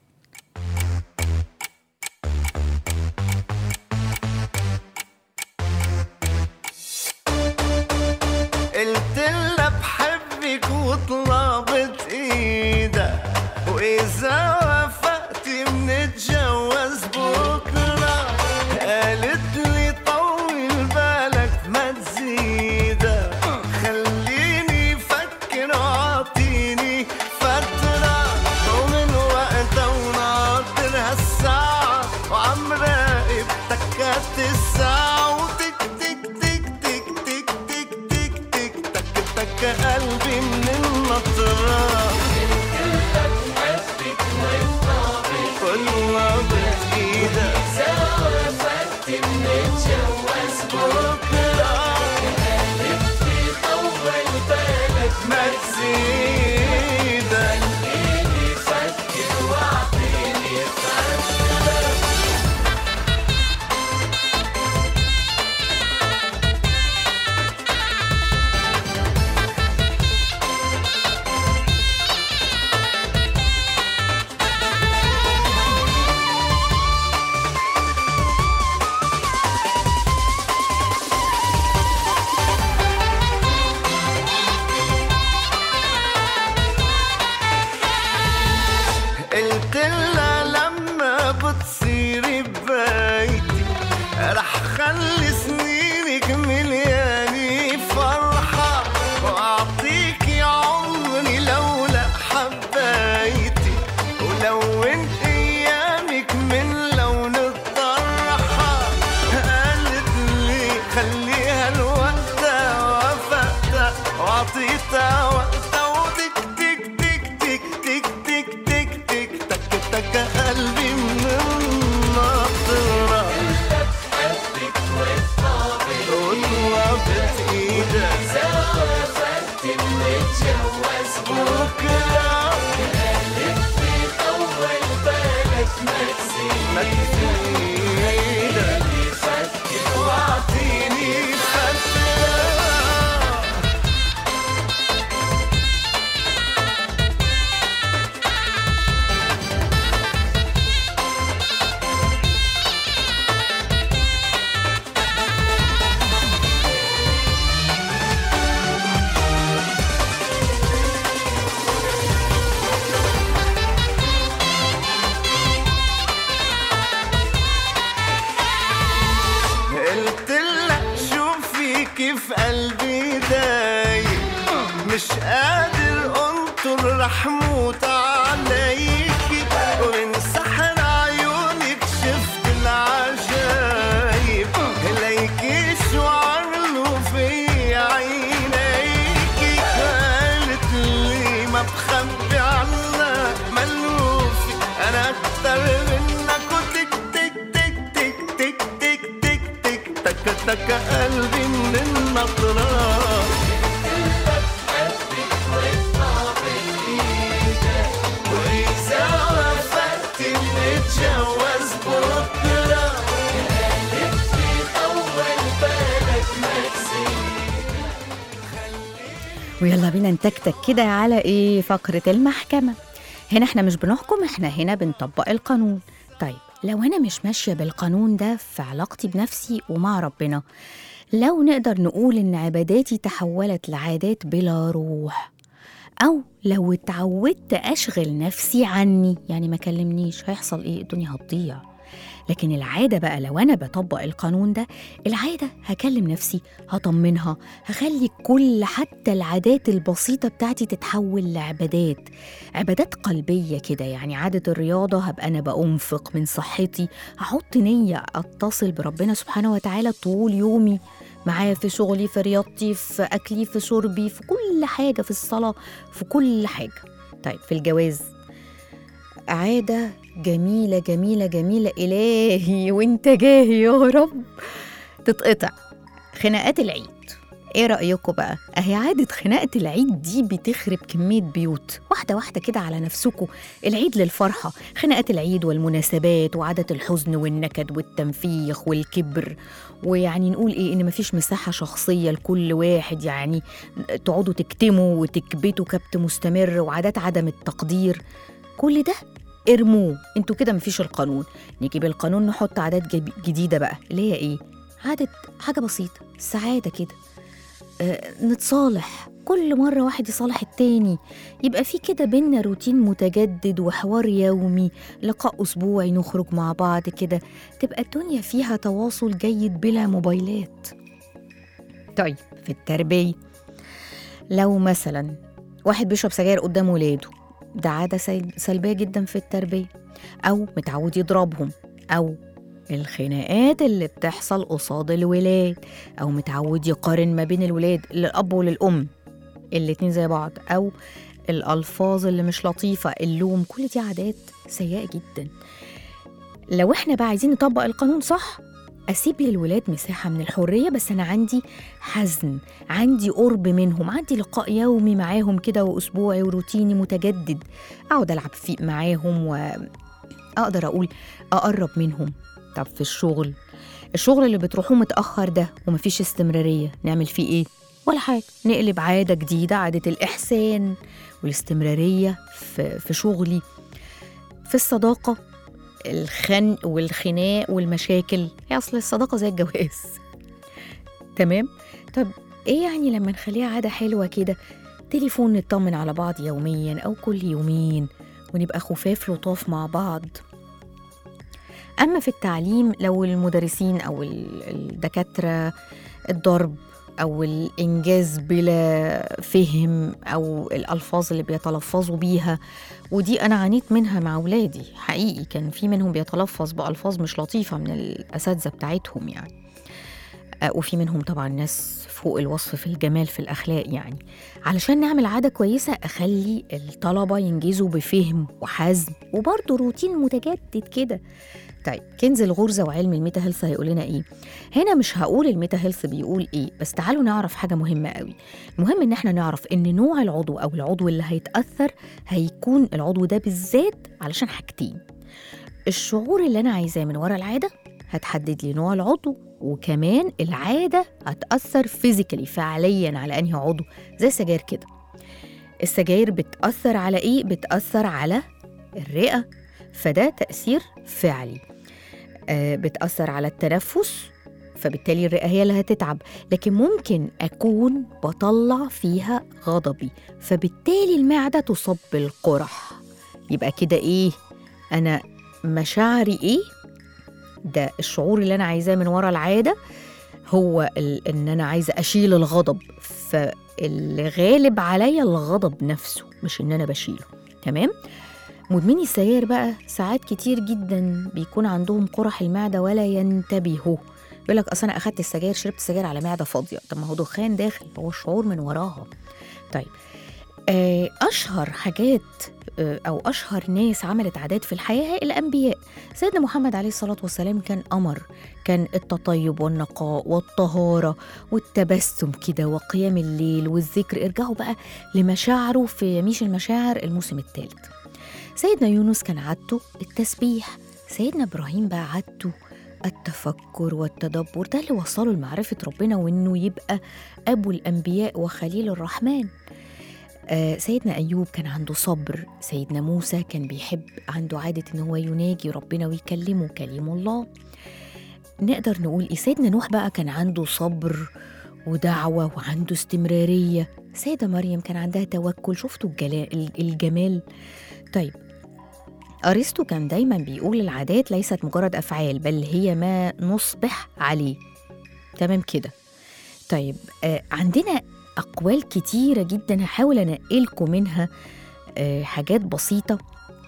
قلت لها بحبك وطلبت ايدها واذا وافقت منتجوز بكره قالت لي طول بالك ما تزيدها خليني افكر واعطيني فتره ومن وقتها وناطر هالساعه وعم راقب تكات الساعه وتك تك تك تك تك تك تك تك تك تك قلبي من النطرة والله بإيدك بكرة ما تزيدك قلت لها لما بتصيري ببيتي رح خلي سنينك مليانة فرحة وأعطيكي عمري لولا حبيتي ولون أيامك من لون الطرحة قالت لي خليها لوقتها وافقتها وأعطيتها وقتها وتك تك تك تك تك تك تك تك تك تك قلبي من الناطرة وطلبت ايدك بكرة ما تزيدك واعطيني فترة قلت لها شوفي كيف قلبي دايب مش قادر انطر رح موت عليكي ومن سحر عيونك شفت العجايب ليكي شو عملوا في عينيكي قالت لي ما بخبي عنك ملوفي انا اكتر منك وتك تك تك تك تك تك تك تك تك تك قلبي من النطرة ويلا بينا نتكتك كده على ايه فقرة المحكمة هنا احنا مش بنحكم احنا هنا بنطبق القانون طيب لو انا مش ماشية بالقانون ده في علاقتي بنفسي ومع ربنا لو نقدر نقول ان عباداتي تحولت لعادات بلا روح او لو اتعودت اشغل نفسي عني يعني ما كلمنيش هيحصل ايه الدنيا هتضيع لكن العادة بقى لو أنا بطبق القانون ده العادة هكلم نفسي هطمنها هخلي كل حتى العادات البسيطة بتاعتي تتحول لعبادات عبادات قلبية كده يعني عادة الرياضة هبقى أنا بأنفق من صحتي هحط نية أتصل بربنا سبحانه وتعالى طول يومي معايا في شغلي في رياضتي في أكلي في شربي في كل حاجة في الصلاة في كل حاجة طيب في الجواز عادة جميلة جميلة جميلة إلهي وانت جاهي يا رب تتقطع خناقات العيد ايه رأيكم بقى؟ اهي عادة خناقة العيد دي بتخرب كمية بيوت واحدة واحدة كده على نفسكم العيد للفرحة خناقات العيد والمناسبات وعادة الحزن والنكد والتنفيخ والكبر ويعني نقول ايه ان مفيش مساحة شخصية لكل واحد يعني تقعدوا تكتموا وتكبتوا كبت مستمر وعادات عدم التقدير كل ده ارموه انتوا كده مفيش القانون نجيب القانون نحط عادات جب- جديدة بقى اللي هي ايه عادة حاجة بسيطة سعادة كده آه نتصالح كل مرة واحد يصالح التاني يبقى في كده بينا روتين متجدد وحوار يومي لقاء أسبوعي نخرج مع بعض كده تبقى الدنيا فيها تواصل جيد بلا موبايلات طيب في التربية لو مثلا واحد بيشرب سجاير قدام ولاده ده عادة سل- سلبية جدا في التربية أو متعود يضربهم أو الخناقات اللي بتحصل قصاد الولاد أو متعود يقارن ما بين الولاد للأب وللأم الاتنين زي بعض أو الألفاظ اللي مش لطيفة اللوم كل دي عادات سيئة جدا لو احنا بقى عايزين نطبق القانون صح أسيب للولاد مساحة من الحرية بس أنا عندي حزم عندي قرب منهم عندي لقاء يومي معاهم كده وأسبوعي وروتيني متجدد أقعد ألعب فيه معاهم وأقدر أقول أقرب منهم طب في الشغل الشغل اللي بتروحوه متأخر ده ومفيش استمرارية نعمل فيه إيه؟ ولا حاجة نقلب عادة جديدة عادة الإحسان والاستمرارية في, في شغلي في الصداقة الخنق والخناق والمشاكل هي أصل الصداقة زي الجواز تمام؟ طب إيه يعني لما نخليها عادة حلوة كده تليفون نطمن على بعض يوميا أو كل يومين ونبقى خفاف لطاف مع بعض أما في التعليم لو المدرسين أو ال- الدكاترة الضرب أو الإنجاز بلا فهم أو الألفاظ اللي بيتلفظوا بيها ودي أنا عانيت منها مع أولادي حقيقي كان في منهم بيتلفظ بألفاظ مش لطيفة من الأساتذة بتاعتهم يعني آه، وفي منهم طبعا ناس فوق الوصف في الجمال في الأخلاق يعني علشان نعمل عادة كويسة أخلي الطلبة ينجزوا بفهم وحزم وبرضه روتين متجدد كده طيب كنز الغرزة وعلم الميتا هيلث هيقول لنا إيه؟ هنا مش هقول الميتا هيلث بيقول إيه بس تعالوا نعرف حاجة مهمة قوي المهم إن إحنا نعرف إن نوع العضو أو العضو اللي هيتأثر هيكون العضو ده بالذات علشان حاجتين الشعور اللي أنا عايزاه من ورا العادة هتحدد لي نوع العضو وكمان العادة هتأثر فيزيكالي فعليا على أنهي عضو زي السجاير كده السجاير بتأثر على إيه؟ بتأثر على الرئة فده تأثير فعلي آه بتأثر على التنفس فبالتالي الرئة هي اللي هتتعب لكن ممكن أكون بطلع فيها غضبي فبالتالي المعدة تصب بالقرح يبقى كده إيه أنا مشاعري إيه ده الشعور اللي أنا عايزاه من ورا العادة هو ال- إن أنا عايزة أشيل الغضب فاللي غالب عليا الغضب نفسه مش إن أنا بشيله تمام مدمني السجاير بقى ساعات كتير جدا بيكون عندهم قرح المعدة ولا ينتبهوا يقول لك اصل انا اخدت السجاير شربت السجاير على معده فاضيه طب ما هو دخان داخل هو الشعور من وراها طيب آه، اشهر حاجات آه، او اشهر ناس عملت عادات في الحياه الانبياء سيدنا محمد عليه الصلاه والسلام كان قمر كان التطيب والنقاء والطهاره والتبسم كده وقيام الليل والذكر ارجعوا بقى لمشاعره في يميش المشاعر الموسم الثالث سيدنا يونس كان عادته التسبيح سيدنا ابراهيم بقى عادته التفكر والتدبر ده اللي وصله لمعرفة ربنا وإنه يبقى أبو الأنبياء وخليل الرحمن آه سيدنا أيوب كان عنده صبر سيدنا موسى كان بيحب عنده عادة إن هو يناجي ربنا ويكلمه كليم الله نقدر نقول إيه سيدنا نوح بقى كان عنده صبر ودعوة وعنده استمرارية سيدة مريم كان عندها توكل شفتوا الجلا- الجمال طيب أرسطو كان دايما بيقول العادات ليست مجرد أفعال بل هي ما نصبح عليه تمام كده طيب آه عندنا أقوال كتيرة جدا هحاول أنقلكم منها آه حاجات بسيطة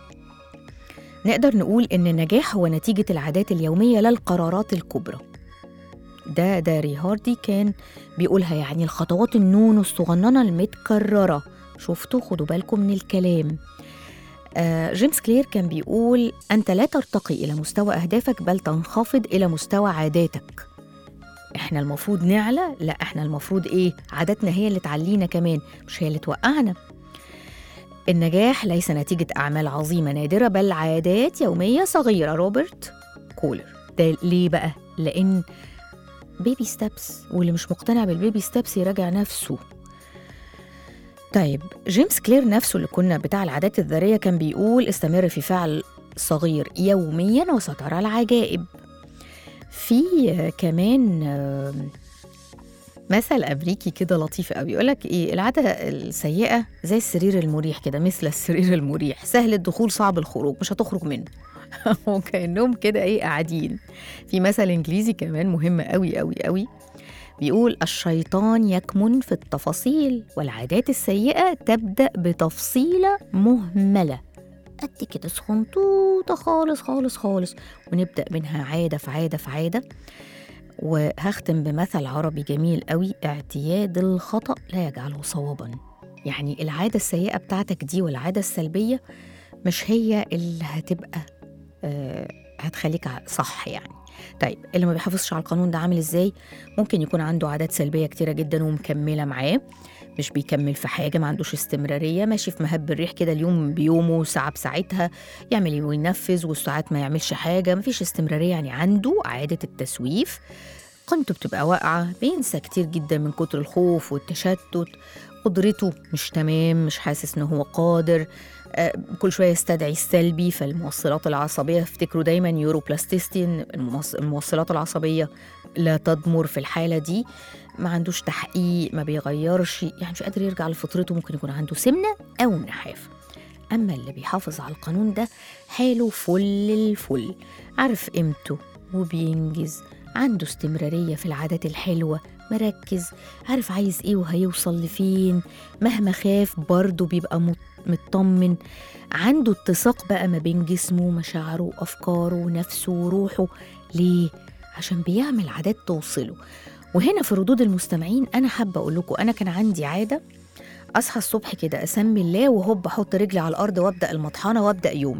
نقدر نقول إن النجاح هو نتيجة العادات اليومية لا القرارات الكبرى ده ده ريهاردي كان بيقولها يعني الخطوات النون الصغننة المتكررة شفتوا خدوا بالكم من الكلام آه جيمس كلير كان بيقول أنت لا ترتقي إلى مستوى أهدافك بل تنخفض إلى مستوى عاداتك احنا المفروض نعلى لا احنا المفروض ايه عاداتنا هي اللي تعلينا كمان مش هي اللي توقعنا النجاح ليس نتيجة أعمال عظيمة نادرة بل عادات يومية صغيرة روبرت كولر ده ليه بقى؟ لأن بيبي ستابس واللي مش مقتنع بالبيبي ستابس يراجع نفسه طيب جيمس كلير نفسه اللي كنا بتاع العادات الذرية كان بيقول استمر في فعل صغير يوميا وسترى العجائب في آه، كمان آه، مثل امريكي كده لطيف قوي يقول لك ايه العاده السيئه زي السرير المريح كده مثل السرير المريح سهل الدخول صعب الخروج مش هتخرج منه وكانهم كده ايه قاعدين في مثل انجليزي كمان مهم قوي قوي قوي بيقول الشيطان يكمن في التفاصيل والعادات السيئه تبدا بتفصيله مهمله قد كده سخنطوطه خالص خالص خالص ونبدا منها عاده في عاده في عاده وهختم بمثل عربي جميل قوي اعتياد الخطأ لا يجعله صوابا يعني العادة السيئة بتاعتك دي والعادة السلبية مش هي اللي هتبقى آه هتخليك ع- صح يعني طيب اللي ما بيحافظش على القانون ده عامل ازاي ممكن يكون عنده عادات سلبية كتيرة جدا ومكملة معاه مش بيكمل في حاجة ما عندوش استمرارية ماشي في مهب الريح كده اليوم بيومه ساعة بساعتها يعمل وينفذ والساعات ما يعملش حاجة مفيش استمرارية يعني عنده عادة التسويف قيمته بتبقى واقعة بينسى كتير جدا من كتر الخوف والتشتت قدرته مش تمام مش حاسس ان هو قادر آه، كل شويه يستدعي السلبي فالموصلات العصبيه افتكروا دايما يوروبلاستيستي إن الموص- الموصلات العصبيه لا تضمر في الحاله دي ما عندوش تحقيق ما بيغيرش يعني مش قادر يرجع لفطرته ممكن يكون عنده سمنه او نحافه اما اللي بيحافظ على القانون ده حاله فل الفل عارف قيمته وبينجز عنده استمرارية في العادات الحلوة مركز عارف عايز ايه وهيوصل لفين مهما خاف برضه بيبقى مط- مطمن عنده اتساق بقى ما بين جسمه ومشاعره وأفكاره ونفسه وروحه ليه؟ عشان بيعمل عادات توصله وهنا في ردود المستمعين أنا حابة أقول لكم أنا كان عندي عادة أصحى الصبح كده أسمي الله وهوب أحط رجلي على الأرض وأبدأ المطحنة وأبدأ يومي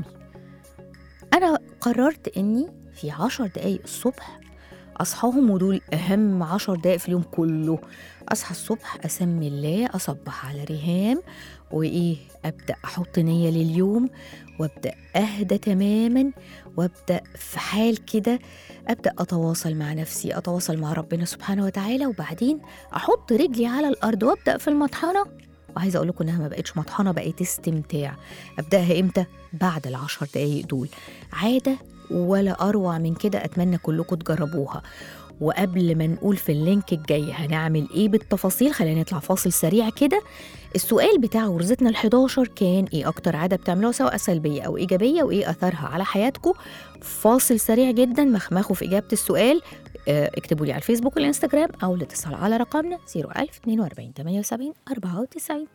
أنا قررت إني في عشر دقايق الصبح أصحاهم ودول أهم عشر دقايق في اليوم كله أصحى الصبح أسمي الله أصبح على ريهام وإيه أبدأ أحط نية لليوم وأبدأ أهدى تماما وأبدأ في حال كده أبدأ أتواصل مع نفسي أتواصل مع ربنا سبحانه وتعالى وبعدين أحط رجلي على الأرض وأبدأ في المطحنة وعايزة أقول لكم إنها ما بقتش مطحنة بقت استمتاع أبدأها إمتى؟ بعد العشر دقايق دول عادة ولا أروع من كده أتمنى كلكم تجربوها وقبل ما نقول في اللينك الجاي هنعمل ايه بالتفاصيل خلينا نطلع فاصل سريع كده السؤال بتاع غرزتنا ال11 كان ايه اكتر عاده بتعملوها سواء سلبيه او ايجابيه وايه اثرها على حياتكم فاصل سريع جدا مخمخوا في اجابه السؤال آه، اكتبوا لي على الفيسبوك والانستجرام او الاتصال على رقمنا 01000 42 78 94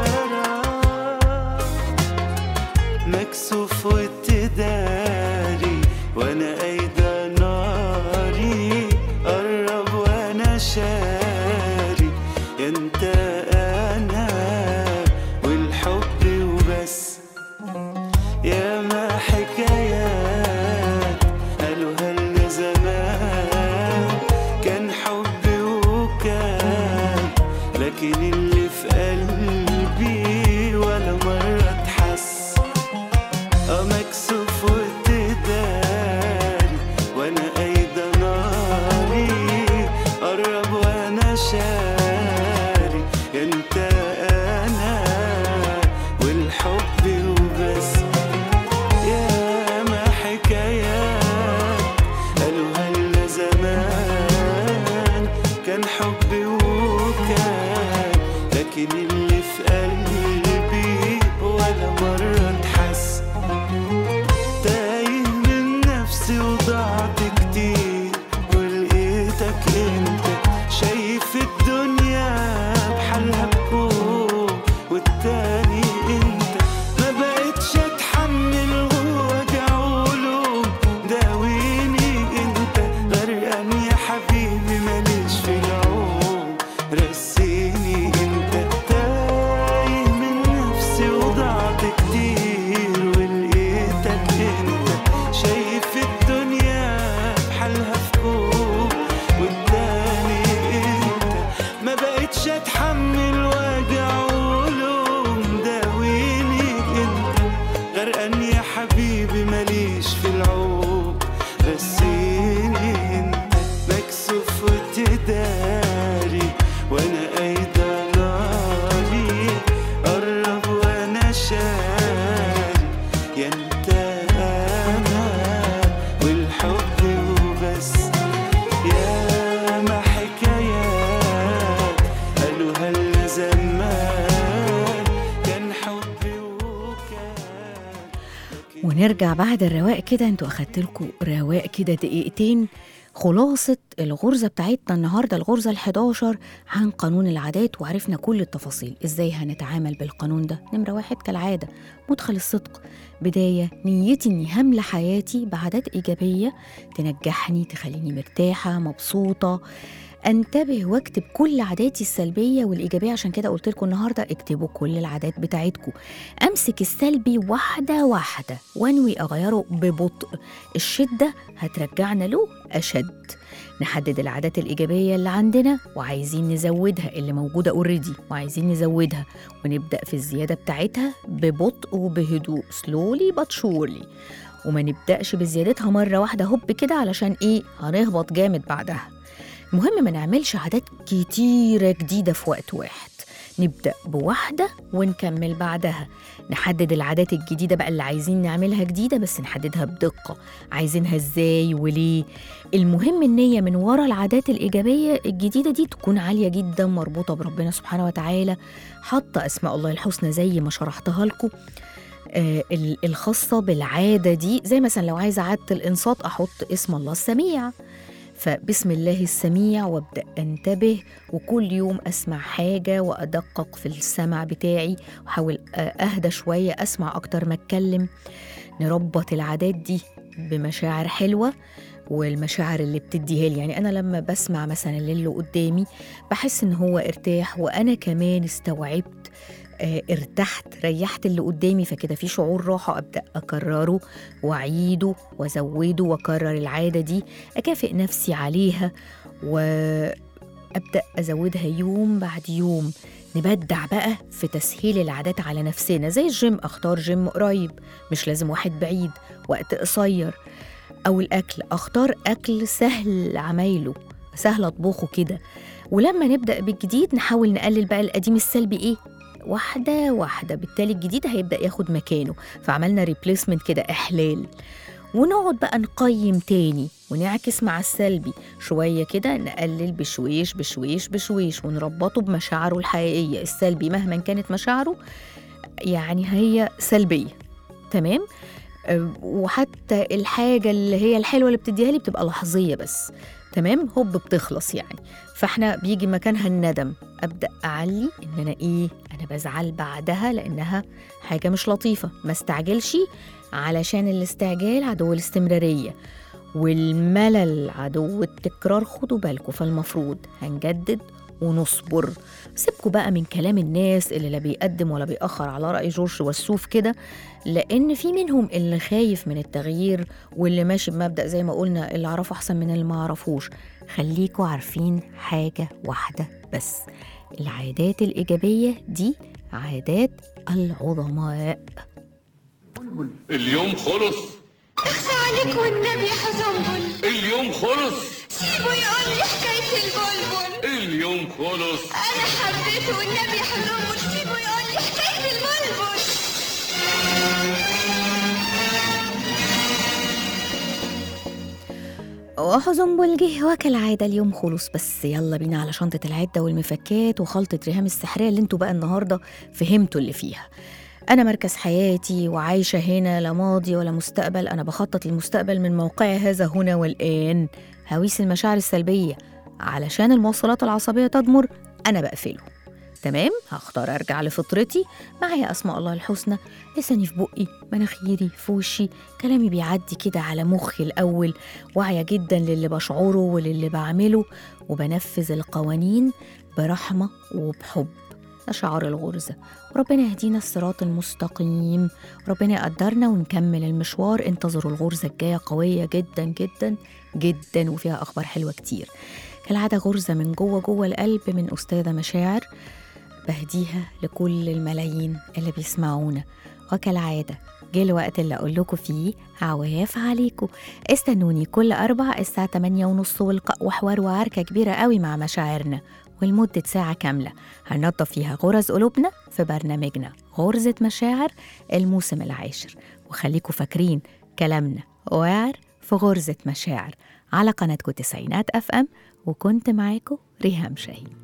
مكسوف وتداري مكسوف وتداري وانا ايضا ناري قرب وانا شاري انت انا والحب وبس يا ما حكايات قالوا هلا زمان كان حبي وكان لكن اللي في قلبي ولا مرة اتحس تايه من نفسي وضعت كتير ولقيتك انت شايف الدنيا بحالها بكون والتاني انت ما بقتش اتحمل وجع ولوم داويني انت غرقان يا حبيبي ماليش في العوم رسيني انت تايه من نفسي وضعت كتير ولقيتك انت شايف الدنيا بحالها في كوب والتاني انت ما بقتش اتحمل وجع ولوم داويني انت غرقان يا حبيبي ماليش في العوم رسيني انت مكسوف وتداري وانا ايضا ناري قرب وانا شاري يا انت انا والحب وبس يا ما حكايات قالوا هلا زمان كان حبي وكان ونرجع بعد الرواق كده انتوا اخدت لكم رواق كده دقيقتين خلاصة الغرزة بتاعتنا النهاردة الغرزة ال11 عن قانون العادات وعرفنا كل التفاصيل ازاي هنتعامل بالقانون ده نمرة واحد كالعادة مدخل الصدق بداية نيتي اني هملى حياتي بعادات ايجابية تنجحني تخليني مرتاحة مبسوطة انتبه واكتب كل عاداتي السلبيه والايجابيه عشان كده قلت لكم النهارده اكتبوا كل العادات بتاعتكم امسك السلبي واحده واحده وانوي اغيره ببطء الشده هترجعنا له اشد نحدد العادات الايجابيه اللي عندنا وعايزين نزودها اللي موجوده اوريدي وعايزين نزودها ونبدا في الزياده بتاعتها ببطء وبهدوء سلولي باتشورلي وما نبداش بزيادتها مره واحده هوب كده علشان ايه هنهبط جامد بعدها المهم ما نعملش عادات كتيرة جديدة في وقت واحد نبدأ بواحدة ونكمل بعدها نحدد العادات الجديدة بقى اللي عايزين نعملها جديدة بس نحددها بدقة عايزينها ازاي وليه المهم النية من ورا العادات الإيجابية الجديدة دي تكون عالية جدا مربوطة بربنا سبحانه وتعالى حاطة أسماء الله الحسنى زي ما شرحتها لكم آه ال- الخاصة بالعادة دي زي مثلا لو عايزة عادة الإنصات أحط اسم الله السميع فبسم الله السميع وابدا انتبه وكل يوم اسمع حاجه وادقق في السمع بتاعي واحاول اهدى شويه اسمع اكتر ما اتكلم نربط العادات دي بمشاعر حلوه والمشاعر اللي بتديها لي يعني انا لما بسمع مثلا اللي قدامي بحس ان هو ارتاح وانا كمان استوعبت آه، ارتحت ريحت اللي قدامي فكده في شعور راحة أبدأ أكرره وأعيده وأزوده وأكرر العادة دي أكافئ نفسي عليها وأبدأ أزودها يوم بعد يوم نبدع بقى في تسهيل العادات على نفسنا زي الجيم أختار جيم قريب مش لازم واحد بعيد وقت قصير أو الأكل أختار أكل سهل عمايله سهل أطبخه كده ولما نبدأ بالجديد نحاول نقلل بقى القديم السلبي إيه واحدة واحدة بالتالي الجديد هيبدأ ياخد مكانه فعملنا ريبليسمنت كده إحلال ونقعد بقى نقيم تاني ونعكس مع السلبي شوية كده نقلل بشويش بشويش بشويش ونربطه بمشاعره الحقيقية السلبي مهما كانت مشاعره يعني هي سلبية تمام أه، وحتى الحاجة اللي هي الحلوة اللي بتديها لي بتبقى لحظية بس تمام هوب بتخلص يعني فاحنا بيجي مكانها الندم ابدا اعلي ان انا ايه انا بزعل بعدها لانها حاجه مش لطيفه ما استعجلش علشان الاستعجال عدو الاستمراريه والملل عدو التكرار خدوا بالكم فالمفروض هنجدد ونصبر سيبكوا بقى من كلام الناس اللي لا بيقدم ولا بيأخر على رأي جورج وسوف كده لأن في منهم اللي خايف من التغيير واللي ماشي بمبدأ زي ما قلنا اللي أعرفه أحسن من اللي ما أعرفوش خليكوا عارفين حاجة واحدة بس العادات الإيجابية دي عادات العظماء اليوم خلص اخفى عليك والنبي يا حزنبل اليوم خلص سيبه يقول لي حكاية البلبل اليوم خلص أنا حبيته والنبي يا حزنبل سيبه يقول لي حكاية البلبل وحزنبل جه وكالعادة اليوم خلص بس يلا بينا على شنطة العدة والمفكات وخلطة ريهام السحرية اللي انتوا بقى النهاردة فهمتوا اللي فيها أنا مركز حياتي وعايشة هنا لا ماضي ولا مستقبل أنا بخطط للمستقبل من موقعي هذا هنا والآن هويس المشاعر السلبية علشان الموصلات العصبية تضمر أنا بقفله تمام هختار أرجع لفطرتي معايا أسماء الله الحسنى لساني في بقي مناخيري في وشي كلامي بيعدي كده على مخي الأول واعية جدا للي بشعره وللي بعمله وبنفذ القوانين برحمة وبحب ده شعار الغرزة وربنا يهدينا الصراط المستقيم ربنا يقدرنا ونكمل المشوار انتظروا الغرزة الجاية قوية جدا جدا جدا وفيها أخبار حلوة كتير كالعادة غرزة من جوه جوه القلب من أستاذة مشاعر بهديها لكل الملايين اللي بيسمعونا وكالعادة جه الوقت اللي أقول لكم فيه عواف عليكم استنوني كل أربع الساعة 8 ونص والق- وحوار وعركة كبيرة قوي مع مشاعرنا ولمدة ساعة كاملة هننظف فيها غرز قلوبنا في برنامجنا غرزة مشاعر الموسم العاشر وخليكم فاكرين كلامنا واعر في غرزة مشاعر على قناتكم تسعينات أف أم وكنت معاكم ريهام شاهين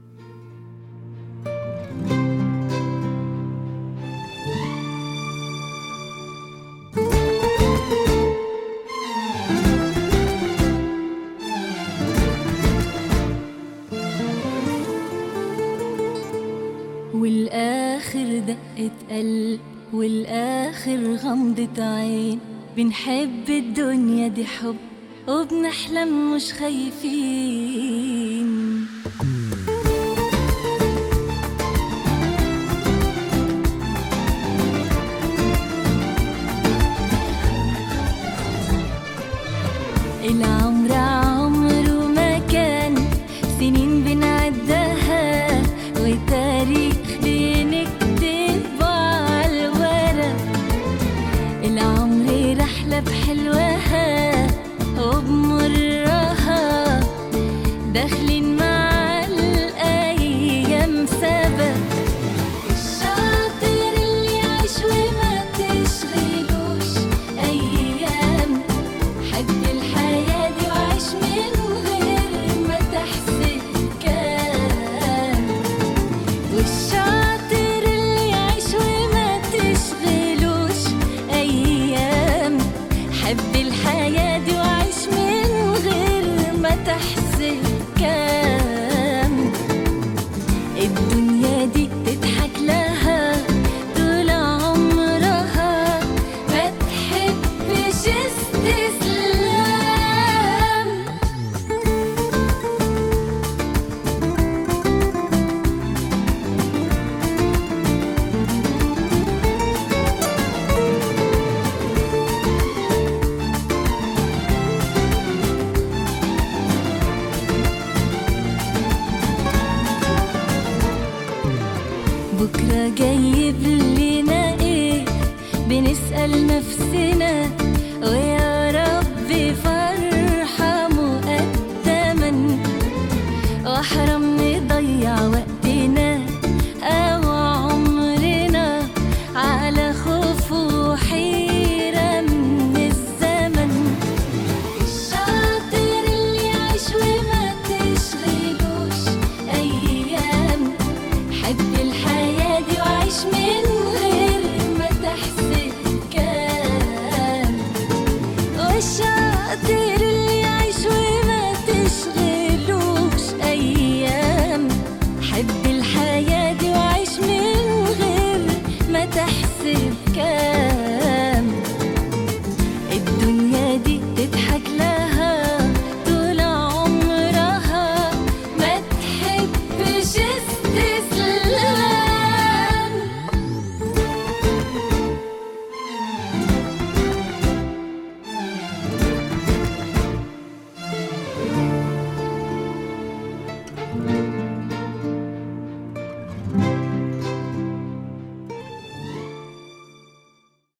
والآخر دقة قلب والآخر غمضة عين بنحب الدنيا دي حب وبنحلم مش خايفين العمر عمره ما كان سنين بنعدها وتاريخ بنكتبه على الورق العمر رحلة بحلوها وبمرها داخلين مع الأيام سبق الشاطر اللي يعيش وما تشغلوش أيام حب الحياة دي وعيش من غير ما تحسب كام والشاطر اللي يعيش وما تشغلوش أيام حب الحياة دي وعيش من غير ما تحسب كام الدنيا دي تضحك لها طول عمرها ما تحبش استسلام بكرة جايب لنا ايه بنسأل نفسنا ويا رب فرحة مقدما واحرم نضيع وقتنا او عمرنا على خوف وحيرة من الزمن الشاطر اللي يعيش وما تشغلوش ايام حب الحياة دي وعيش من غير ما تحسب كام والشاطر